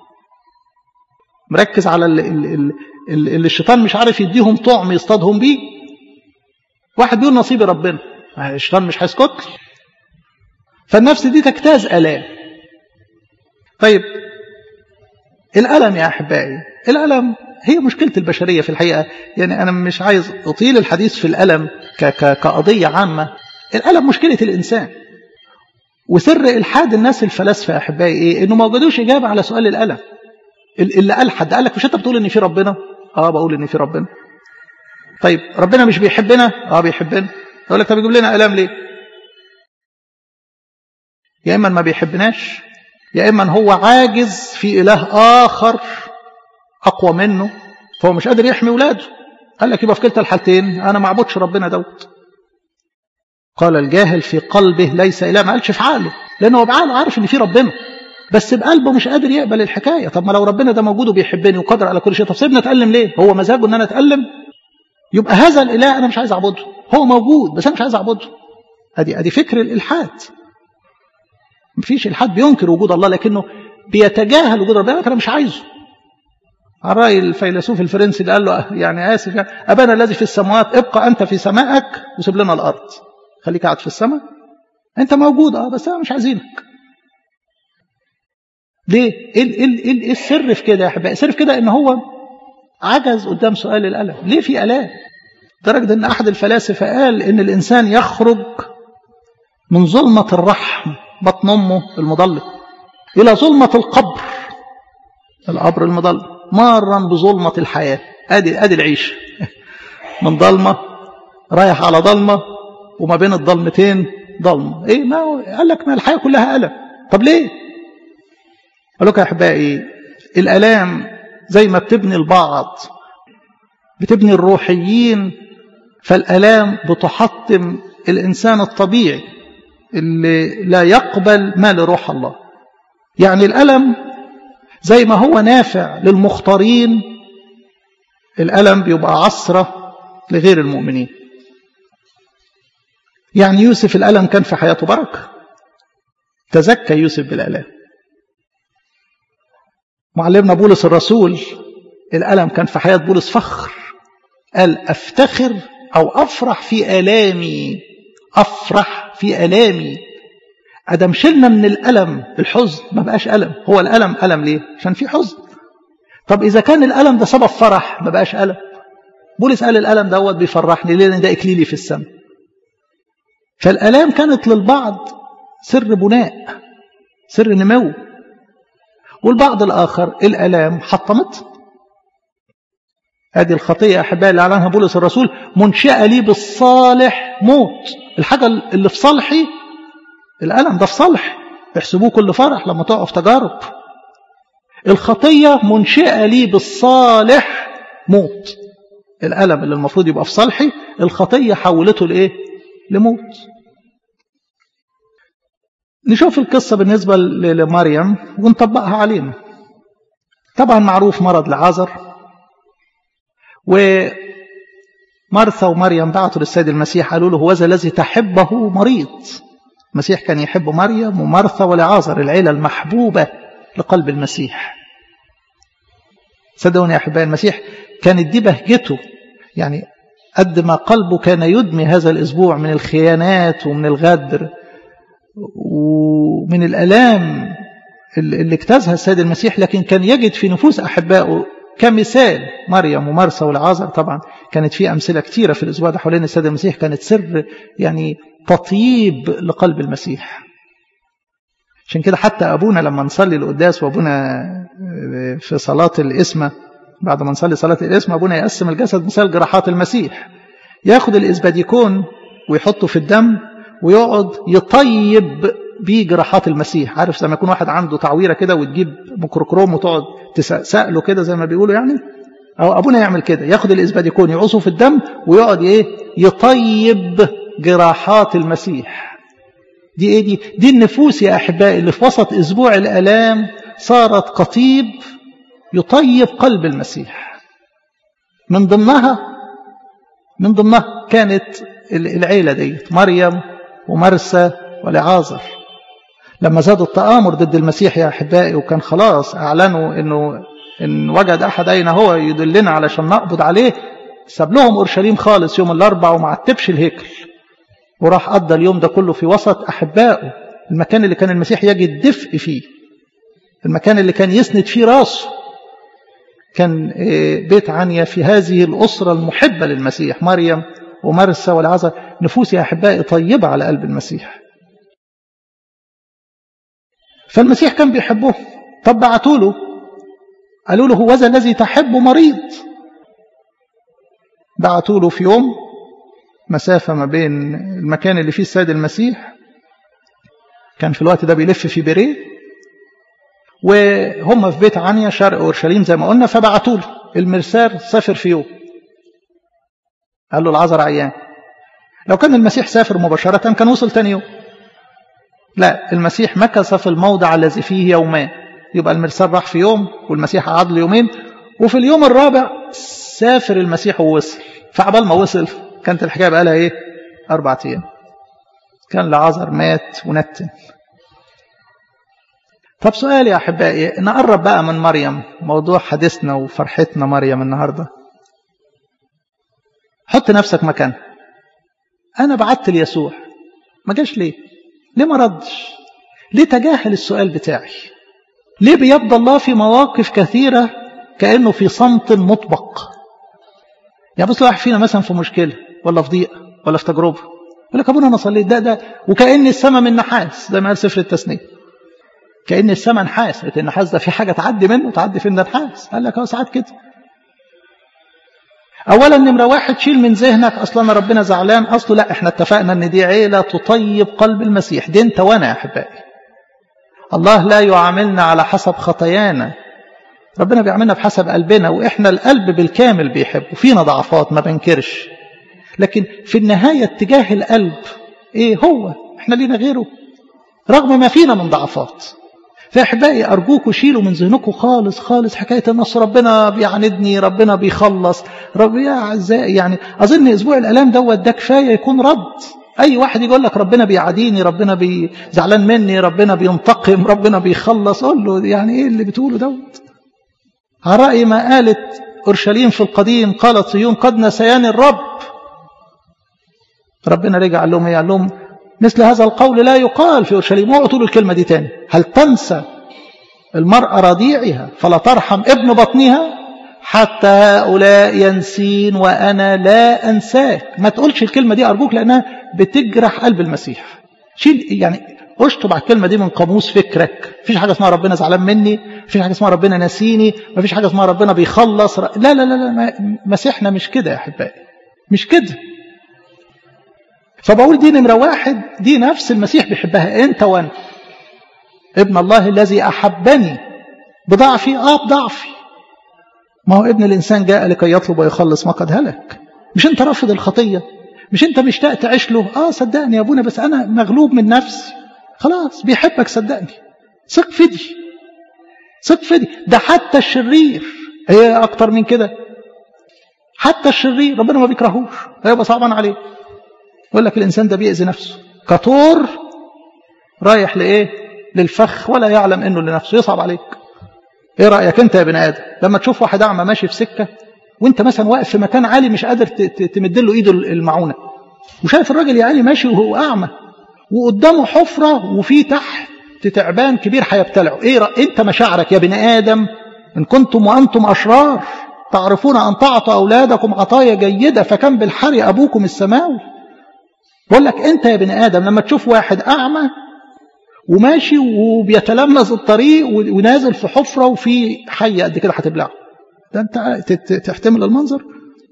مركز على اللي, اللي, اللي الشيطان مش عارف يديهم طعم يصطادهم بيه واحد بيقول نصيبي ربنا الشيطان مش هيسكت فالنفس دي تجتاز الام طيب الالم يا احبائي الالم هي مشكله البشريه في الحقيقه يعني انا مش عايز اطيل الحديث في الالم كقضيه عامه الالم مشكله الانسان وسر الحاد الناس الفلاسفه يا احبائي ايه انه ما وجدوش اجابه على سؤال الالم اللي قال حد قال لك مش انت بتقول ان في ربنا اه بقول ان في ربنا طيب ربنا مش بيحبنا اه بيحبنا يقول لك طب يجيب لنا الام ليه يا اما ما بيحبناش يا اما هو عاجز في اله اخر اقوى منه فهو مش قادر يحمي ولاده قال لك يبقى في كلتا الحالتين انا ما اعبدش ربنا دوت قال الجاهل في قلبه ليس اله ما قالش في عقله لانه هو بعقله عارف ان في ربنا بس بقلبه مش قادر يقبل الحكايه طب ما لو ربنا ده موجود وبيحبني وقادر على كل شيء طب سيبنا اتالم ليه هو مزاجه ان انا اتالم يبقى هذا الاله انا مش عايز اعبده هو موجود بس انا مش عايز اعبده ادي ادي فكر الالحاد مفيش الحاد بينكر وجود الله لكنه بيتجاهل وجود ربنا انا مش عايزه على راي الفيلسوف الفرنسي اللي قال له يعني اسف يعني ابانا الذي في السماوات ابقى انت في سمائك وسيب لنا الارض خليك قاعد في السماء انت موجود اه بس انا مش عايزينك ليه ايه ايه ايه السر في كده يا احبائي السر في كده ان هو عجز قدام سؤال الالم ليه في الام لدرجه ان احد الفلاسفه قال ان الانسان يخرج من ظلمه الرحم بطن امه المضلم الى ظلمه القبر القبر المضلم مارا بظلمه الحياه ادي ادي العيش من ضلمه رايح على ضلمه وما بين الضلمتين ضلمه ايه ما هو قال لك ما الحياه كلها الم طب ليه قال لك يا احبائي الالام زي ما بتبني البعض بتبني الروحيين فالالام بتحطم الانسان الطبيعي اللي لا يقبل ما لروح الله يعني الالم زي ما هو نافع للمختارين الالم بيبقى عصره لغير المؤمنين يعني يوسف الالم كان في حياته بركه تزكى يوسف بالالام معلمنا بولس الرسول الألم كان في حياة بولس فخر قال أفتخر أو أفرح في آلامي أفرح في آلامي أدم شلنا من الألم الحزن ما بقاش ألم هو الألم ألم ليه عشان في حزن طب إذا كان الألم ده سبب فرح ما بقاش ألم بولس قال الألم دوت بيفرحني ليه لأن ده إكليلي في السماء فالآلام كانت للبعض سر بناء سر نمو والبعض الآخر الألام حطمت هذه الخطية أحبائي اللي أعلنها بولس الرسول منشأة لي بالصالح موت الحاجة اللي في صالحي الألم ده في صالح يحسبوه كل فرح لما تقع في تجارب الخطية منشئة لي بالصالح موت الألم اللي المفروض يبقى في صالحي الخطية حولته لإيه لموت نشوف القصة بالنسبة لمريم ونطبقها علينا طبعا معروف مرض لعازر ومرثا ومريم بعثوا للسيد المسيح قالوا له هو ذا الذي تحبه مريض المسيح كان يحب مريم ومرثا ولعازر العيلة المحبوبة لقلب المسيح صدقوني يا أحبائي المسيح كانت دي بهجته يعني قد ما قلبه كان يدمي هذا الأسبوع من الخيانات ومن الغدر ومن الألام اللي اجتازها السيد المسيح لكن كان يجد في نفوس أحبائه كمثال مريم ومرسى والعازر طبعا كانت في أمثلة كثيرة في الأسبوع ده حوالين السيد المسيح كانت سر يعني تطيب لقلب المسيح عشان كده حتى أبونا لما نصلي القداس وأبونا في صلاة الإسمة بعد ما نصلي صلاة الإسمة أبونا يقسم الجسد مثال جراحات المسيح ياخد الإسباديكون ويحطه في الدم ويقعد يطيب بيه جراحات المسيح عارف زي ما يكون واحد عنده تعويرة كده وتجيب ميكروكروم وتقعد تسقسق له كده زي ما بيقولوا يعني أو أبونا يعمل كده ياخد الإسباديكون يعصه في الدم ويقعد إيه يطيب جراحات المسيح دي إيه دي دي النفوس يا أحبائي اللي في وسط أسبوع الآلام صارت قطيب يطيب قلب المسيح من ضمنها من ضمنها كانت العيلة دي مريم ومرسى ولعازر لما زادوا التآمر ضد المسيح يا أحبائي وكان خلاص أعلنوا أنه إن وجد أحد أين هو يدلنا علشان نقبض عليه ساب لهم أورشليم خالص يوم الأربع وما عتبش الهيكل وراح قضى اليوم ده كله في وسط أحبائه المكان اللي كان المسيح يجد دفء فيه المكان اللي كان يسند فيه راسه كان بيت عنيا في هذه الأسرة المحبة للمسيح مريم ومرسى والعزة نفوس يا أحبائي طيبة على قلب المسيح فالمسيح كان بيحبه طب بعتوا له قالوا له هو ذا الذي تحب مريض بعتوا له في يوم مسافة ما بين المكان اللي فيه السيد المسيح كان في الوقت ده بيلف في بيريه وهم في بيت عنيا شرق اورشليم زي ما قلنا فبعتوا له المرسال سافر في يوم قال له العذر عيان لو كان المسيح سافر مباشرة كان وصل تاني يوم لا المسيح مكث في الموضع الذي فيه يومان يبقى المرسال راح في يوم والمسيح قعد له يومين وفي اليوم الرابع سافر المسيح ووصل فعبال ما وصل كانت الحكايه بقى لها ايه؟ اربع ايام. كان لعازر مات ونتن. طب سؤال يا احبائي نقرب بقى من مريم موضوع حديثنا وفرحتنا مريم النهارده. حط نفسك مكانها. انا بعت ليسوع ما جاش ليه؟ ليه ما ردش؟ ليه تجاهل السؤال بتاعي؟ ليه بيبدى الله في مواقف كثيره كانه في صمت مطبق؟ يعني بص واحد فينا مثلا في مشكله ولا في ضيقه ولا في تجربه يقول لك ابونا انا صليت ده ده وكان السماء من نحاس زي ما قال سفر التثنيه كان السماء نحاس قلت النحاس ده في حاجه تعدي منه تعدي فين ده نحاس قال لك اه ساعات كده اولا نمره واحد شيل من ذهنك اصلا انا ربنا زعلان اصله لا احنا اتفقنا ان دي عيله تطيب قلب المسيح دي انت وانا يا احبائي الله لا يعاملنا على حسب خطايانا ربنا بيعملنا بحسب قلبنا واحنا القلب بالكامل بيحب وفينا ضعفات ما بنكرش لكن في النهاية اتجاه القلب ايه هو احنا لينا غيره رغم ما فينا من ضعفات فاحبائي ارجوكوا شيلوا من ذهنكم خالص خالص حكايه النص ربنا بيعاندني ربنا بيخلص رب يا اعزائي يعني اظن اسبوع الالام دوت ده كفايه يكون رد اي واحد يقول لك ربنا بيعاديني ربنا بي زعلان مني ربنا بينتقم ربنا بيخلص قول له يعني ايه اللي بتقوله دوت على رأي ما قالت أورشليم في القديم قالت صيون قد نسيان الرب ربنا رجع قال لهم قال لهم مثل هذا القول لا يقال في أورشليم اوعوا تقولوا الكلمة دي تاني هل تنسى المرأة رضيعها فلا ترحم ابن بطنها حتى هؤلاء ينسين وأنا لا أنساك ما تقولش الكلمة دي أرجوك لأنها بتجرح قلب المسيح شيل يعني اشطب على الكلمه دي من قاموس فكرك مفيش حاجه اسمها ربنا زعلان مني مفيش حاجه اسمها ربنا ناسيني مفيش حاجه اسمها ربنا بيخلص لا لا لا لا مسيحنا مش كده يا احبائي مش كده فبقول دي نمره واحد دي نفس المسيح بيحبها انت وانا ابن الله الذي احبني بضعفي اه بضعفي ما هو ابن الانسان جاء لكي يطلب ويخلص ما قد هلك مش انت رافض الخطيه مش انت مشتاق تعيش له اه صدقني يا ابونا بس انا مغلوب من نفسي خلاص بيحبك صدقني ثق في دي ثق في دي ده حتى الشرير هي اكتر من كده حتى الشرير ربنا ما بيكرهوش هيبقى صعبان عليه يقول لك الانسان ده بيأذي نفسه كطور رايح لايه للفخ ولا يعلم انه لنفسه يصعب عليك ايه رايك انت يا بني ادم لما تشوف واحد اعمى ماشي في سكه وانت مثلا واقف في مكان عالي مش قادر تمد له ايده المعونه وشايف الراجل يا عيني ماشي وهو اعمى وقدامه حفره وفي تحت تعبان كبير هيبتلعه ايه رأ... انت مشاعرك يا بني ادم ان كنتم وانتم اشرار تعرفون ان تعطوا اولادكم عطايا جيده فكم بالحري ابوكم السماوي بقول لك انت يا بني ادم لما تشوف واحد اعمى وماشي وبيتلمذ الطريق ونازل في حفره وفي حيه قد كده هتبلعه ده انت تحتمل المنظر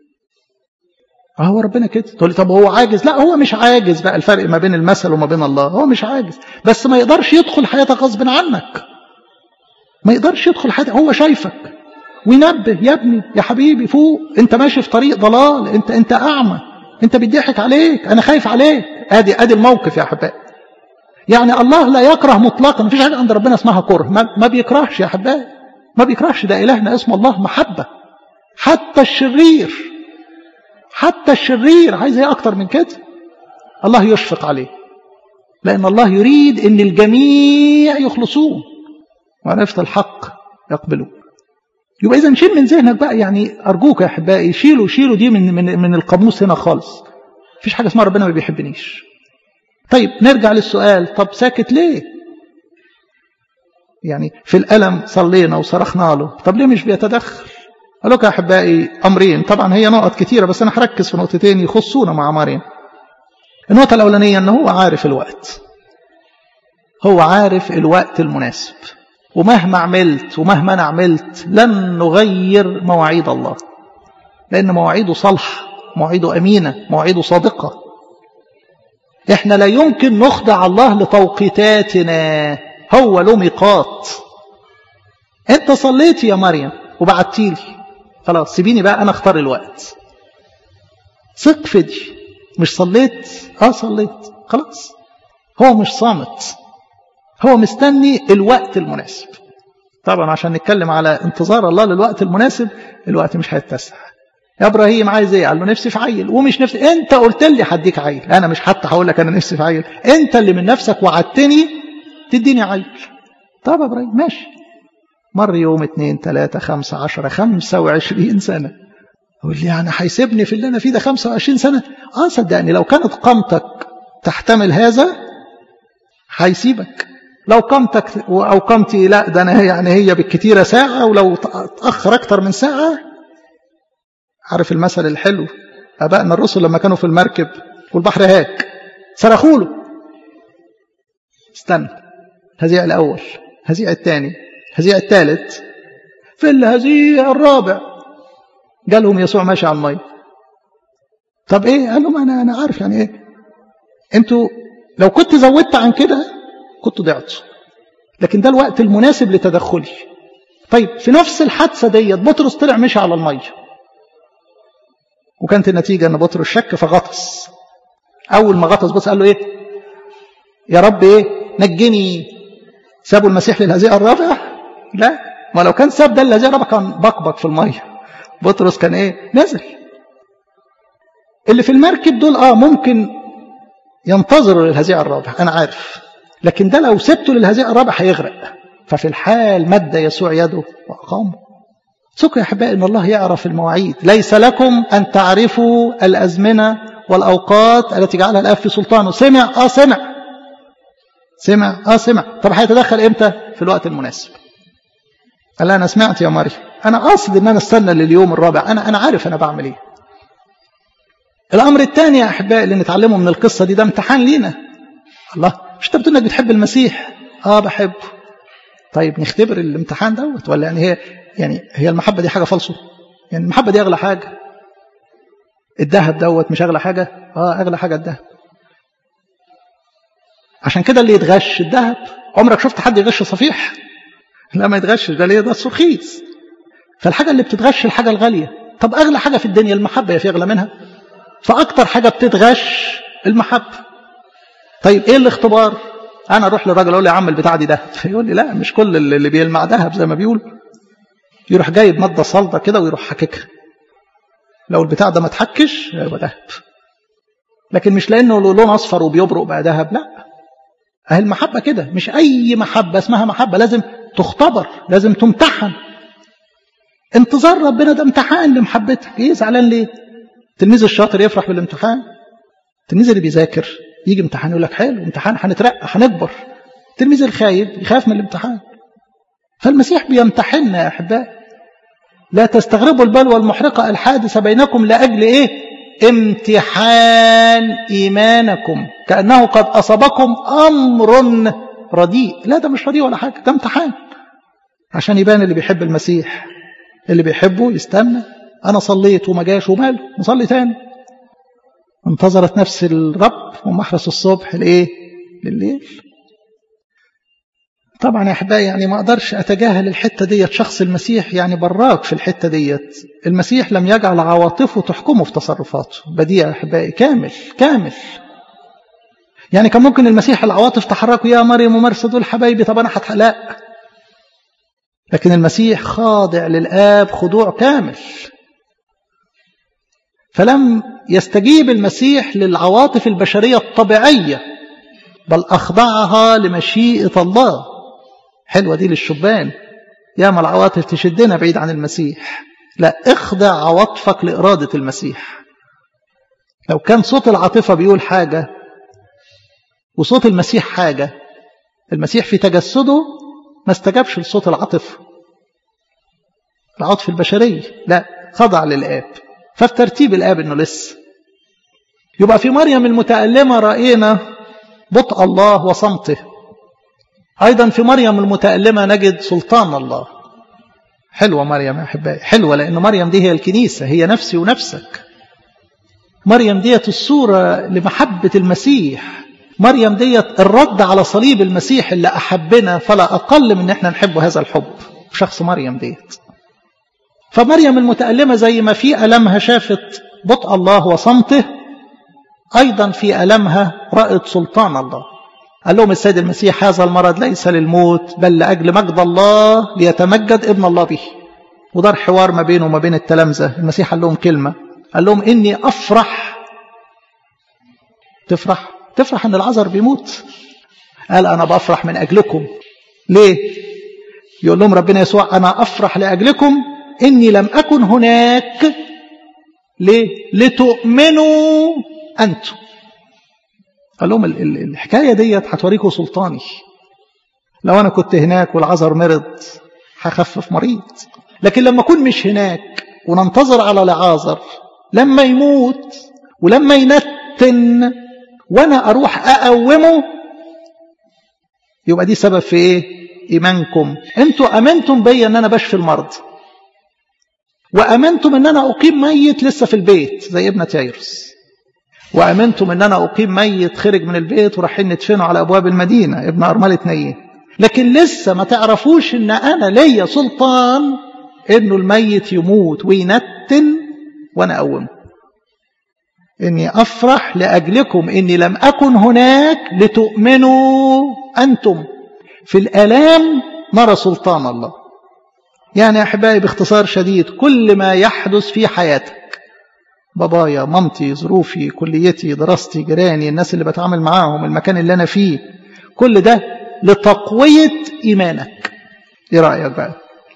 هو ربنا كده تقول لي طب هو عاجز لا هو مش عاجز بقى الفرق ما بين المثل وما بين الله هو مش عاجز بس ما يقدرش يدخل حياتك غصب عنك ما يقدرش يدخل حياتك هو شايفك وينبه يا ابني يا حبيبي فوق انت ماشي في طريق ضلال انت انت اعمى انت بيضحك عليك انا خايف عليك ادي ادي الموقف يا احبائي يعني الله لا يكره مطلقا مفيش حاجه عند ربنا اسمها كره ما, ما بيكرهش يا احبائي ما بيكرهش ده الهنا اسمه الله محبه حتى الشرير حتى الشرير عايز ايه اكتر من كده الله يشفق عليه لان الله يريد ان الجميع يخلصون وعرفة الحق يقبلون يبقى اذا شيل من ذهنك بقى يعني ارجوك يا احبائي شيلوا شيلوا دي من من من القاموس هنا خالص مفيش حاجه اسمها ربنا ما بيحبنيش طيب نرجع للسؤال طب ساكت ليه يعني في الألم صلينا وصرخنا له طب ليه مش بيتدخل قال لك يا أحبائي أمرين طبعا هي نقط كتيرة بس أنا هركز في نقطتين يخصونا مع مريم النقطة الأولانية أنه هو عارف الوقت هو عارف الوقت المناسب ومهما عملت ومهما أنا عملت لن نغير مواعيد الله لأن مواعيده صالحة مواعيده أمينة مواعيده صادقة احنا لا يمكن نخضع الله لتوقيتاتنا هو له ميقات انت صليت يا مريم وبعتيلي خلاص سيبيني بقى انا اختار الوقت ثق في دي مش صليت اه صليت خلاص هو مش صامت هو مستني الوقت المناسب طبعا عشان نتكلم على انتظار الله للوقت المناسب الوقت مش هيتسع يا ابراهيم عايز ايه قال له نفسي في عيل ومش نفسي انت قلت لي هديك عيل انا مش حتى هقول لك انا نفسي في عيل انت اللي من نفسك وعدتني تديني عيل طب يا ابراهيم ماشي مر يوم اتنين تلاتة خمسة عشرة خمسة وعشرين سنة يقول لي يعني هيسيبني في اللي انا فيه ده خمسة وعشرين سنة اه صدقني لو كانت قامتك تحتمل هذا هيسيبك لو قامتك او قامتي لا ده انا يعني هي بالكتيرة ساعة ولو تأخر اكتر من ساعة عارف المثل الحلو ابائنا الرسل لما كانوا في المركب والبحر هاك صرخوا له استنى هزيع الاول هزيع الثاني هزيع الثالث في الهزيع الرابع قال يسوع ماشي على الميه طب ايه قال لهم انا انا عارف يعني ايه انتوا لو كنت زودت عن كده كنتوا ضعتوا لكن ده الوقت المناسب لتدخلي طيب في نفس الحادثه ديت بطرس طلع مشي على الميه وكانت النتيجه ان بطرس شك فغطس اول ما غطس بص قال له ايه يا رب ايه نجني سابوا المسيح للهزيع الرابع لا ما لو كان ساب ده للهزيع الرابع كان بقبق في الميه بطرس كان ايه نزل اللي في المركب دول اه ممكن ينتظروا للهزيع الرابع انا عارف لكن ده لو سبته للهزيع الرابع هيغرق ففي الحال مد يسوع يده واقامه ثقوا يا احبائي ان الله يعرف المواعيد ليس لكم ان تعرفوا الازمنه والاوقات التي جعلها الاب في سلطانه سمع اه سمع سمع اه سمع طب هيتدخل امتى في الوقت المناسب قال انا سمعت يا مريم انا قاصد ان انا استنى لليوم الرابع انا انا عارف انا بعمل ايه الامر الثاني يا احبائي اللي نتعلمه من القصه دي ده امتحان لينا الله مش انت بتقول انك بتحب المسيح اه بحبه طيب نختبر الامتحان دوت ولا يعني هي يعني هي المحبه دي حاجه فالصو يعني المحبه دي اغلى حاجه الذهب دوت مش اغلى حاجه اه اغلى حاجه الذهب عشان كده اللي يتغش الذهب عمرك شفت حد يغش صفيح لا ما يتغشش ده ليه ده السرخيص فالحاجه اللي بتتغش الحاجه الغاليه طب اغلى حاجه في الدنيا المحبه يا في اغلى منها فاكتر حاجه بتتغش المحبه طيب ايه الاختبار انا اروح للراجل اقول له يا عم البتاع دي دهب يقول لي لا مش كل اللي بيلمع دهب زي ما بيقول يروح جايب ماده صلبه كده ويروح حاككها لو البتاع ده ما اتحكش يبقى دهب لكن مش لانه لون اصفر وبيبرق بقى دهب لا أهي المحبة كده مش أي محبة اسمها محبة لازم تختبر لازم تمتحن انتظار ربنا ده امتحان لمحبتك ايه زعلان ليه التلميذ الشاطر يفرح بالامتحان التلميذ اللي بيذاكر يجي امتحان يقول لك حلو امتحان هنترقى هنكبر التلميذ الخايب يخاف من الامتحان فالمسيح بيمتحننا يا احبائي لا تستغربوا البلوى المحرقه الحادثه بينكم لاجل ايه امتحان ايمانكم كانه قد اصابكم امر رديء لا ده مش رديء ولا حاجه ده امتحان عشان يبان اللي بيحب المسيح اللي بيحبه يستنى انا صليت وما جاش وماله نصلي تاني انتظرت نفس الرب ومحرس الصبح لايه لليل طبعا يا احبائي يعني ما اقدرش اتجاهل الحته ديت شخص المسيح يعني براك في الحته ديت المسيح لم يجعل عواطفه تحكمه في تصرفاته بديع يا احبائي كامل كامل يعني كان ممكن المسيح العواطف تحركوا يا مريم ومرسى دول حبايبي طب انا هتح... لا لكن المسيح خاضع للاب خضوع كامل فلم يستجيب المسيح للعواطف البشريه الطبيعيه بل اخضعها لمشيئه الله حلوه دي للشبان ياما العواطف تشدنا بعيد عن المسيح لا اخضع عواطفك لاراده المسيح لو كان صوت العاطفه بيقول حاجه وصوت المسيح حاجه المسيح في تجسده ما استجابش لصوت العاطفه العاطفه البشريه لا خضع للاب ففي ترتيب الاب انه لسه يبقى في مريم المتألمة رأينا بطء الله وصمته أيضا في مريم المتألمة نجد سلطان الله حلوة مريم يا أحبائي حلوة لأن مريم دي هي الكنيسة هي نفسي ونفسك مريم ديت الصورة لمحبة المسيح مريم ديت الرد على صليب المسيح اللي أحبنا فلا أقل من إن احنا نحب هذا الحب في شخص مريم ديت فمريم المتألمة زي ما في ألمها شافت بطء الله وصمته أيضا في ألمها رأت سلطان الله قال لهم السيد المسيح هذا المرض ليس للموت بل لأجل مجد الله ليتمجد ابن الله به ودار حوار ما بينه وما بين التلامذة المسيح قال لهم كلمة قال لهم إني أفرح تفرح تفرح أن العذر بيموت قال أنا بفرح من أجلكم ليه يقول لهم ربنا يسوع أنا أفرح لأجلكم إني لم أكن هناك ليه لتؤمنوا أنتم قال لهم الحكاية ديت هتوريكم سلطاني لو أنا كنت هناك والعذر مرض هخفف مريض لكن لما أكون مش هناك وننتظر على العازر لما يموت ولما ينتن وأنا أروح أقومه يبقى دي سبب في إيه؟ إيمانكم أنتوا أمنتم بيا أن أنا بشفي المرض وأمنتم أن أنا أقيم ميت لسه في البيت زي ابنة يايرس وأمنتم أن أنا أقيم ميت خرج من البيت ورايحين ندفنه على أبواب المدينة ابن أرملة نيه لكن لسه ما تعرفوش أن أنا ليا سلطان أنه الميت يموت وينتن وأنا أقومه إني أفرح لأجلكم إني لم أكن هناك لتؤمنوا أنتم في الآلام نرى سلطان الله يعني يا أحبائي باختصار شديد كل ما يحدث في حياتك بابايا مامتي ظروفي كليتي دراستي جيراني الناس اللي بتعامل معاهم المكان اللي أنا فيه كل ده لتقوية إيمانك إيه رأيك بقى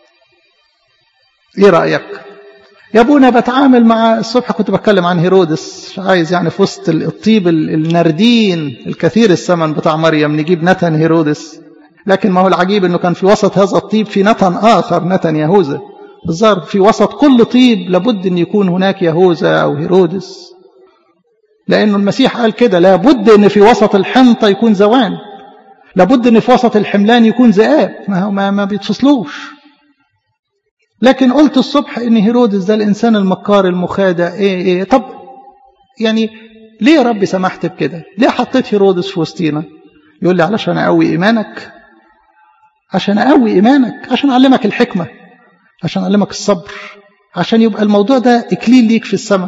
إيه رأيك يا ابونا بتعامل مع الصبح كنت بتكلم عن هيرودس عايز يعني في وسط الطيب النردين الكثير الثمن بتاع مريم نجيب نتن هيرودس لكن ما هو العجيب انه كان في وسط هذا الطيب في نتن اخر نتن يهوذا الظاهر في وسط كل طيب لابد ان يكون هناك يهوذا او هيرودس لانه المسيح قال كده لابد ان في وسط الحنطه يكون زوان لابد ان في وسط الحملان يكون ذئاب ما هو ما, ما بيتفصلوش لكن قلت الصبح ان هيرودس ده الانسان المكار المخادع ايه ايه طب يعني ليه يا رب سمحت بكده ليه حطيت هيرودس في وسطينا يقول لي علشان اقوي ايمانك عشان اقوي ايمانك عشان اعلمك الحكمه عشان اعلمك الصبر عشان يبقى الموضوع ده اكليل ليك في السماء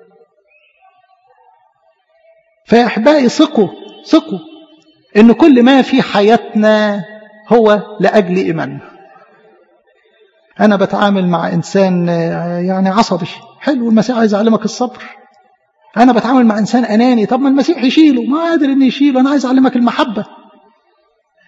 فيا احبائي ثقوا ثقوا ان كل ما في حياتنا هو لاجل ايماننا أنا بتعامل مع إنسان يعني عصبي حلو المسيح عايز أعلمك الصبر أنا بتعامل مع إنسان أناني طب ما المسيح يشيله ما قادر إنه يشيله أنا عايز أعلمك المحبة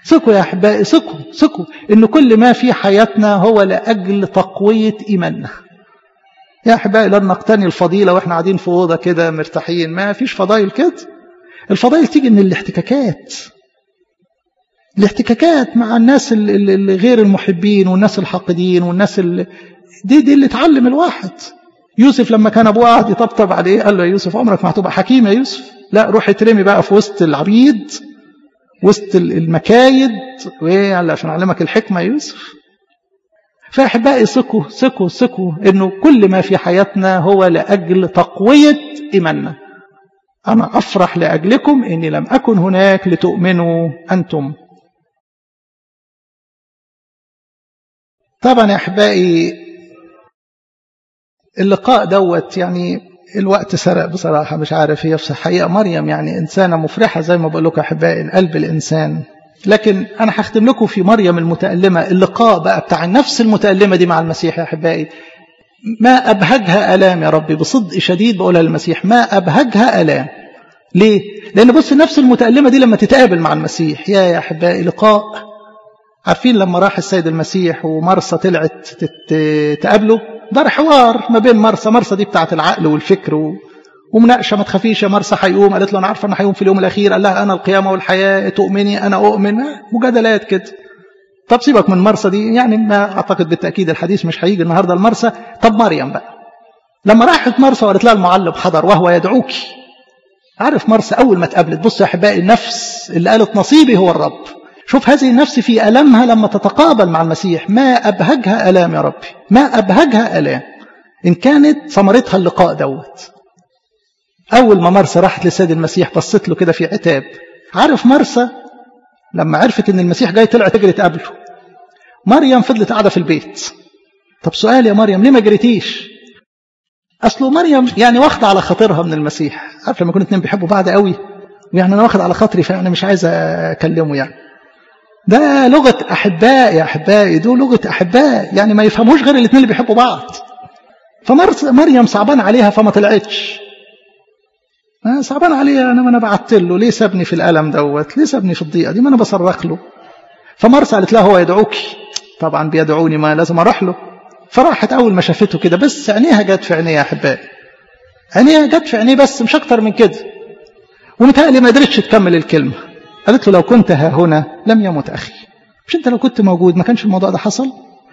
ثقوا يا أحبائي ثقوا ثقوا إن كل ما في حياتنا هو لأجل تقوية إيماننا يا أحبائي لن نقتني الفضيلة وإحنا قاعدين في أوضة كده مرتاحين ما فيش فضايل كده الفضائل تيجي من الاحتكاكات الاحتكاكات مع الناس اللي غير المحبين والناس الحاقدين والناس اللي دي دي اللي تعلم الواحد يوسف لما كان ابوه قاعد يطبطب عليه قال له يا يوسف عمرك ما هتبقى حكيم يا يوسف لا روح اترمي بقى في وسط العبيد وسط المكايد وايه قال عشان اعلمك الحكمه يا يوسف فاحبائي ثقوا ثقوا ثقوا انه كل ما في حياتنا هو لاجل تقويه ايماننا انا افرح لاجلكم اني لم اكن هناك لتؤمنوا انتم طبعا يا احبائي اللقاء دوت يعني الوقت سرق بصراحة مش عارف هي في حقيقة مريم يعني إنسانة مفرحة زي ما بقول لكم أحبائي قلب الإنسان لكن أنا هختم لكم في مريم المتألمة اللقاء بقى بتاع النفس المتألمة دي مع المسيح يا أحبائي ما أبهجها ألام يا ربي بصدق شديد بقولها للمسيح ما أبهجها ألام ليه؟ لأن بص النفس المتألمة دي لما تتقابل مع المسيح يا يا أحبائي لقاء عارفين لما راح السيد المسيح ومرسى طلعت تقابله دار حوار ما بين مرسى مرسى دي بتاعت العقل والفكر و... ومناقشه ما تخافيش يا مرسى هيقوم قالت له انا عارفه انه هيقوم في اليوم الاخير قال لها انا القيامه والحياه تؤمني انا اؤمن مجادلات كده طب سيبك من مرسى دي يعني ما اعتقد بالتاكيد الحديث مش هيجي النهارده لمرسى طب مريم بقى لما راحت مرسى وقالت لها المعلم حضر وهو يدعوك عارف مرسى اول ما اتقابلت بص يا احبائي النفس اللي قالت نصيبي هو الرب شوف هذه النفس في ألمها لما تتقابل مع المسيح ما أبهجها ألام يا ربي ما أبهجها ألام إن كانت ثمرتها اللقاء دوت أول ما مرسى راحت لسيد المسيح بصت له كده في عتاب عارف مرسى لما عرفت إن المسيح جاي طلعت تجري تقابله مريم فضلت قاعدة في البيت طب سؤال يا مريم ليه ما جريتيش أصله مريم يعني واخدة على خاطرها من المسيح عارف لما يكونوا اتنين بيحبوا بعض قوي ويعني أنا واخد على خاطري فأنا مش عايز أكلمه يعني ده لغة أحباء يا أحبائي دول لغة أحباء يعني ما يفهموش غير الاثنين اللي بيحبوا بعض فمريم صعبان عليها فما طلعتش صعبان عليها أنا ما أنا بعت له ليه سابني في الألم دوت ليه سابني في الضيقة دي ما أنا بصرخ له فمرسى قالت لها هو يدعوك طبعا بيدعوني ما لازم أروح له فراحت أول ما شافته كده بس عينيها جت في عينيه يا أحبائي عينيها جت في عينيه بس مش أكتر من كده ومتهيألي ما قدرتش تكمل الكلمة قالت له لو كنت ها هنا لم يمت أخي مش أنت لو كنت موجود ما كانش الموضوع ده حصل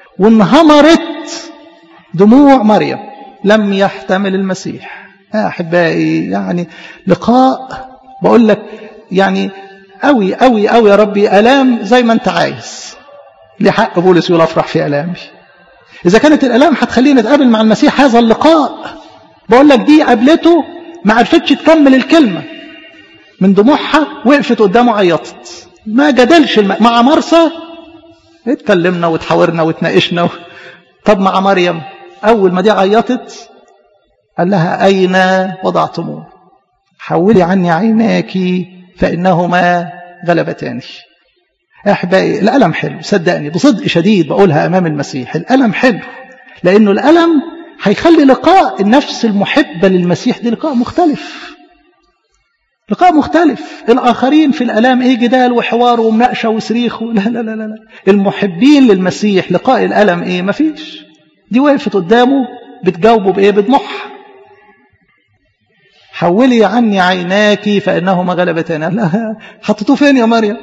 وانهمرت دموع مريم لم يحتمل المسيح يا أحبائي يعني لقاء بقول لك يعني أوي أوي أوي يا ربي ألام زي ما أنت عايز لحق بولس يقول أفرح في ألامي إذا كانت الألام هتخليني نتقابل مع المسيح هذا اللقاء بقول لك دي قابلته ما عرفتش تكمل الكلمة من دموعها وقفت قدامه عيطت ما جدلش الم... مع مرسى اتكلمنا وتحاورنا وتناقشنا و... طب مع مريم أول ما دي عيطت قال لها أين وضعتموه حولي عني عيناك فإنهما غلبتاني أحبائي الألم حلو صدقني بصدق شديد بقولها أمام المسيح الألم حلو لأنه الألم هيخلي لقاء النفس المحبة للمسيح دي لقاء مختلف لقاء مختلف الآخرين في الألام إيه جدال وحوار ومناقشة وصريخ لا لا لا لا المحبين للمسيح لقاء الألم إيه مفيش دي وقفت قدامه بتجاوبه بإيه بدموعها حولي عني عيناك فإنهما غلبتنا لا حطيتوه فين يا مريم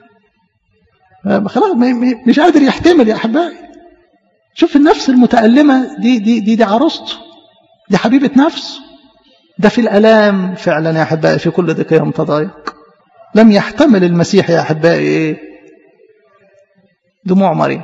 خلاص مش قادر يحتمل يا أحبائي شوف النفس المتألمة دي دي دي, دي عروسته دي حبيبة نفسه ده في الألام فعلا يا أحبائي في كل ضيق يوم تضايق لم يحتمل المسيح يا أحبائي إيه؟ دموع مريم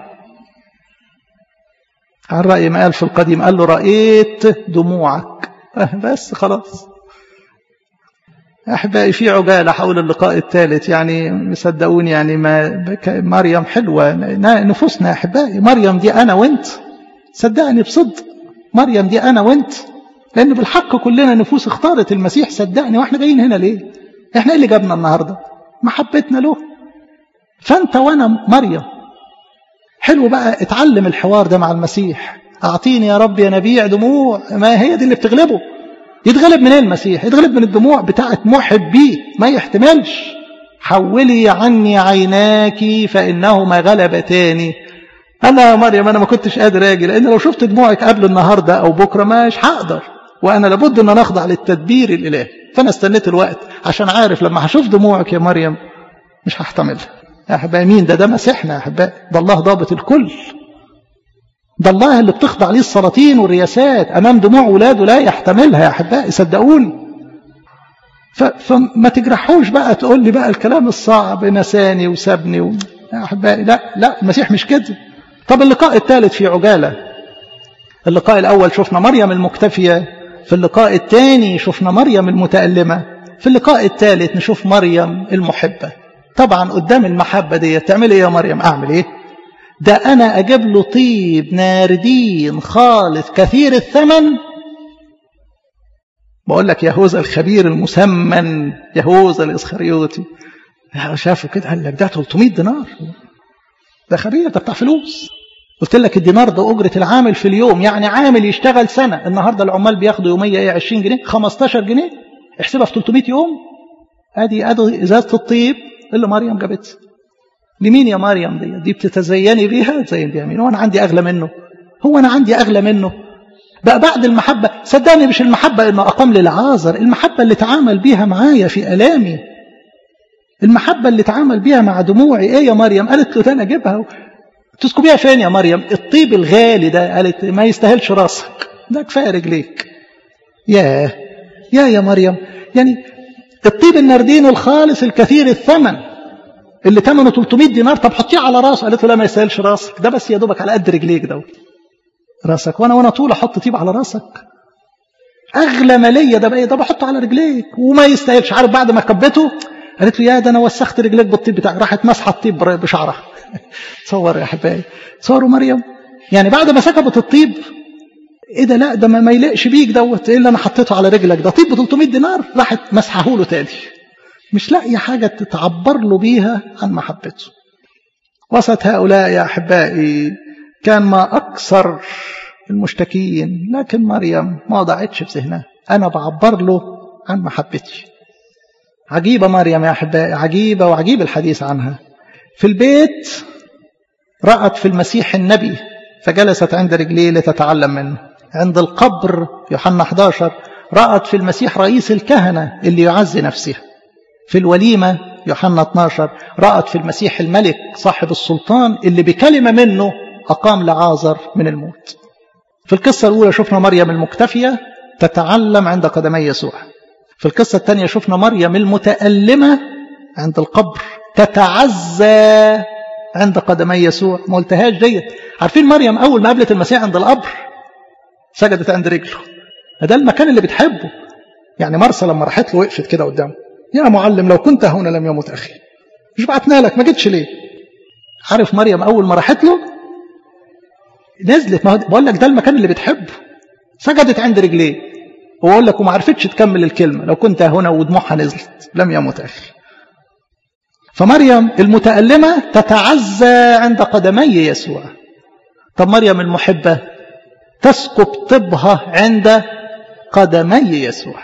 على رأي ما قال في القديم قال له رأيت دموعك بس خلاص أحبائي في عجالة حول اللقاء الثالث يعني صدقوني يعني ما مريم حلوة نفوسنا يا أحبائي مريم دي أنا وأنت صدقني بصدق مريم دي أنا وأنت لأن بالحق كلنا نفوس اختارت المسيح صدقني وإحنا جايين هنا ليه إحنا إيه اللي جابنا النهاردة محبتنا له فأنت وأنا مريم حلو بقى اتعلم الحوار ده مع المسيح أعطيني يا رب يا نبيع دموع ما هي دي اللي بتغلبه يتغلب من ايه المسيح يتغلب من الدموع بتاعت محب بيه ما يحتملش حولي عني عيناك فإنهما غلبتاني أنا يا مريم أنا ما كنتش قادر أجي لأن لو شفت دموعك قبل النهاردة أو بكرة مش هقدر وأنا لابد أن أنا أخضع للتدبير الإلهي فأنا استنيت الوقت عشان عارف لما هشوف دموعك يا مريم مش هحتملها يا أحبائي مين ده ده مسيحنا يا أحبائي ده الله ضابط الكل ده الله اللي بتخضع ليه السلاطين والرياسات أمام دموع ولاده لا يحتملها يا أحبائي صدقوني فما تجرحوش بقى تقول لي بقى الكلام الصعب نساني وسابني و... يا أحبائي لا لا المسيح مش كده طب اللقاء الثالث في عجالة اللقاء الأول شفنا مريم المكتفية في اللقاء الثاني شفنا مريم المتألمة في اللقاء الثالث نشوف مريم المحبة طبعا قدام المحبة دي تعمل ايه يا مريم اعمل ايه ده انا اجيب له طيب ناردين خالص كثير الثمن بقول لك يهوذا الخبير المسمن يهوذا الاسخريوطي شافوا كده قال لك ده 300 دينار ده خبير ده بتاع فلوس قلت لك الدينار ده أجرة العامل في اليوم يعني عامل يشتغل سنة النهاردة العمال بياخدوا يومية ايه 20 جنيه 15 جنيه احسبها في 300 يوم ادي ادي ازازة الطيب اللي مريم جابتها لمين يا مريم دي دي بتتزيني بيها تزين بيها مين هو انا عندي اغلى منه هو انا عندي اغلى منه بقى بعد المحبة صدقني مش المحبة انه اقام للعازر المحبة اللي تعامل بيها معايا في الامي المحبة اللي تعامل بيها مع دموعي ايه يا مريم قالت له ده انا اجيبها تسكبيها فين يا مريم الطيب الغالي ده قالت ما يستاهلش راسك ده كفايه رجليك ياه يا يا مريم يعني الطيب النردين الخالص الكثير الثمن اللي ثمنه 300 دينار طب حطيه على راسه قالت له لا ما يستاهلش راسك ده بس يا دوبك على قد رجليك ده راسك وانا وانا طول احط طيب على راسك اغلى ماليه ده بقى ده بحطه على رجليك وما يستاهلش عارف بعد ما كبته قالت له يا ده انا وسخت رجليك بالطيب بتاعك راحت مسحه الطيب بشعرها تصور يا احبائي تصوروا مريم يعني بعد ما سكبت الطيب ايه ده لا ده ما يلقش بيك دوت ايه اللي انا حطيته على رجلك ده طيب ب 300 دينار راحت مسحه له تاني مش لاقي حاجه تتعبر له بيها عن محبته وسط هؤلاء يا احبائي كان ما اكثر المشتكين لكن مريم ما ضاعتش في ذهنها انا بعبر له عن محبتي عجيبة مريم يا أحبائي عجيبة وعجيب الحديث عنها في البيت رأت في المسيح النبي فجلست عند رجليه لتتعلم منه عند القبر يوحنا 11 رأت في المسيح رئيس الكهنة اللي يعزي نفسها في الوليمة يوحنا 12 رأت في المسيح الملك صاحب السلطان اللي بكلمة منه أقام لعازر من الموت في القصة الأولى شفنا مريم المكتفية تتعلم عند قدمي يسوع في القصة الثانية شفنا مريم المتألمة عند القبر تتعزى عند قدمي يسوع ما قلتهاش ديت عارفين مريم أول ما قابلت المسيح عند القبر سجدت عند رجله ده المكان اللي بتحبه يعني مرسى لما راحت له وقفت كده قدامه يا معلم لو كنت هنا لم يمت أخي مش بعتنا لك ما جيتش ليه عارف مريم أول ما راحت له نزلت ما بقول لك ده المكان اللي بتحبه سجدت عند رجليه وأقول لك وما عرفتش تكمل الكلمة لو كنت هنا ودموعها نزلت لم يمت أخي فمريم المتألمة تتعزى عند قدمي يسوع طب مريم المحبة تسكب طبها عند قدمي يسوع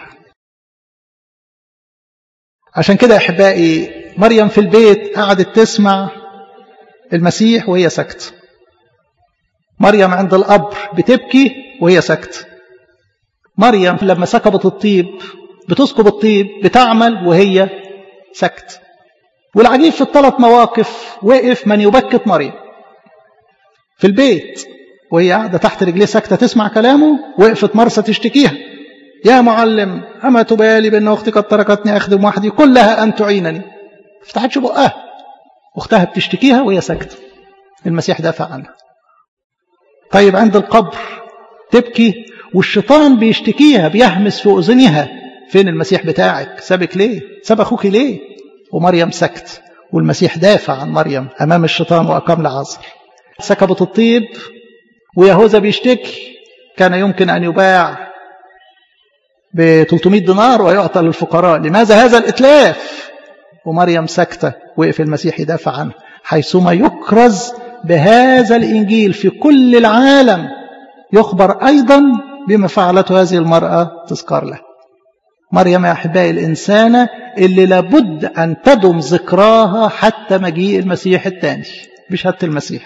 عشان كده يا أحبائي مريم في البيت قعدت تسمع المسيح وهي سكت مريم عند القبر بتبكي وهي سكت مريم لما سكبت الطيب بتسكب الطيب بتعمل وهي سكت والعجيب في الثلاث مواقف وقف من يبكت مريم في البيت وهي قاعدة تحت رجليه ساكتة تسمع كلامه وقفت مرسى تشتكيها يا معلم أما تبالي بأن أختي قد تركتني أخدم وحدي كلها أن تعينني فتحتش بقها أختها بتشتكيها وهي ساكتة المسيح دافع عنها طيب عند القبر تبكي والشيطان بيشتكيها بيهمس في أذنها فين المسيح بتاعك سابك ليه ساب أخوك ليه ومريم سكت والمسيح دافع عن مريم أمام الشيطان وأقام لعازر سكبت الطيب ويهوذا بيشتكي كان يمكن أن يباع ب 300 دينار ويعطى للفقراء لماذا هذا الإتلاف ومريم سكتة وقف المسيح يدافع عنه حيثما يكرز بهذا الإنجيل في كل العالم يخبر أيضا بما فعلته هذه المرأة تذكر له مريم يا أحبائي الإنسانة اللي لابد أن تدم ذكراها حتى مجيء المسيح الثاني بشهادة المسيح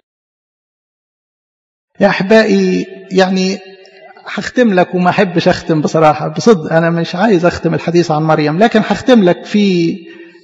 يا أحبائي يعني هختم لك وما أحبش أختم بصراحة بصدق أنا مش عايز أختم الحديث عن مريم لكن هختم لك في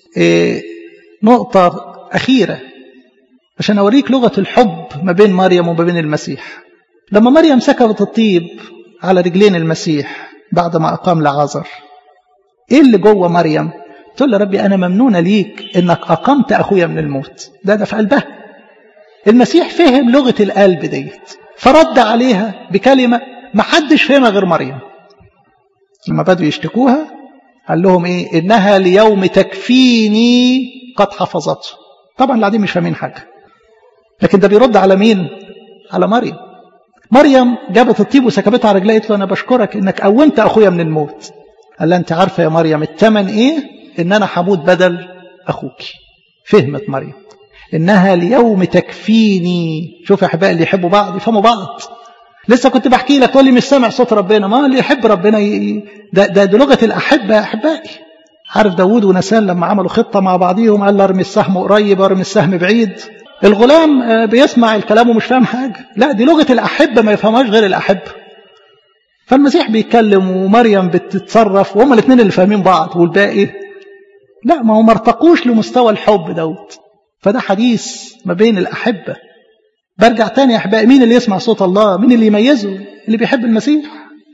نقطة أخيرة عشان أوريك لغة الحب ما بين مريم وما بين المسيح لما مريم سكبت الطيب على رجلين المسيح بعد ما أقام لعازر إيه اللي جوه مريم تقول له ربي أنا ممنونة ليك إنك أقمت أخويا من الموت ده ده في قلبها المسيح فهم لغة القلب ديت فرد عليها بكلمة ما حدش فهمها غير مريم لما بدوا يشتكوها قال لهم ايه انها ليوم تكفيني قد حفظته طبعا العادين مش فاهمين حاجه لكن ده بيرد على مين على مريم مريم جابت الطيب وسكبتها على رجلها قالت له انا بشكرك انك قومت اخويا من الموت قال لها انت عارفه يا مريم الثمن ايه ان انا هموت بدل اخوك فهمت مريم انها اليوم تكفيني شوف يا احبائي اللي يحبوا بعض يفهموا بعض لسه كنت بحكي لك تقول لي مش سامع صوت ربنا ما اللي يحب ربنا ي... ده, ده, ده لغه الاحبه يا احبائي عارف داوود ونسان لما عملوا خطه مع بعضيهم قال ارمي السهم قريب وارمي السهم بعيد الغلام بيسمع الكلام ومش فاهم حاجه لا دي لغه الاحبه ما يفهمهاش غير الاحبه فالمسيح بيتكلم ومريم بتتصرف وهم الاثنين اللي فاهمين بعض والباقي لا ما هم ما ارتقوش لمستوى الحب دوت فده حديث ما بين الأحبة برجع تاني يا أحبائي مين اللي يسمع صوت الله مين اللي يميزه اللي بيحب المسيح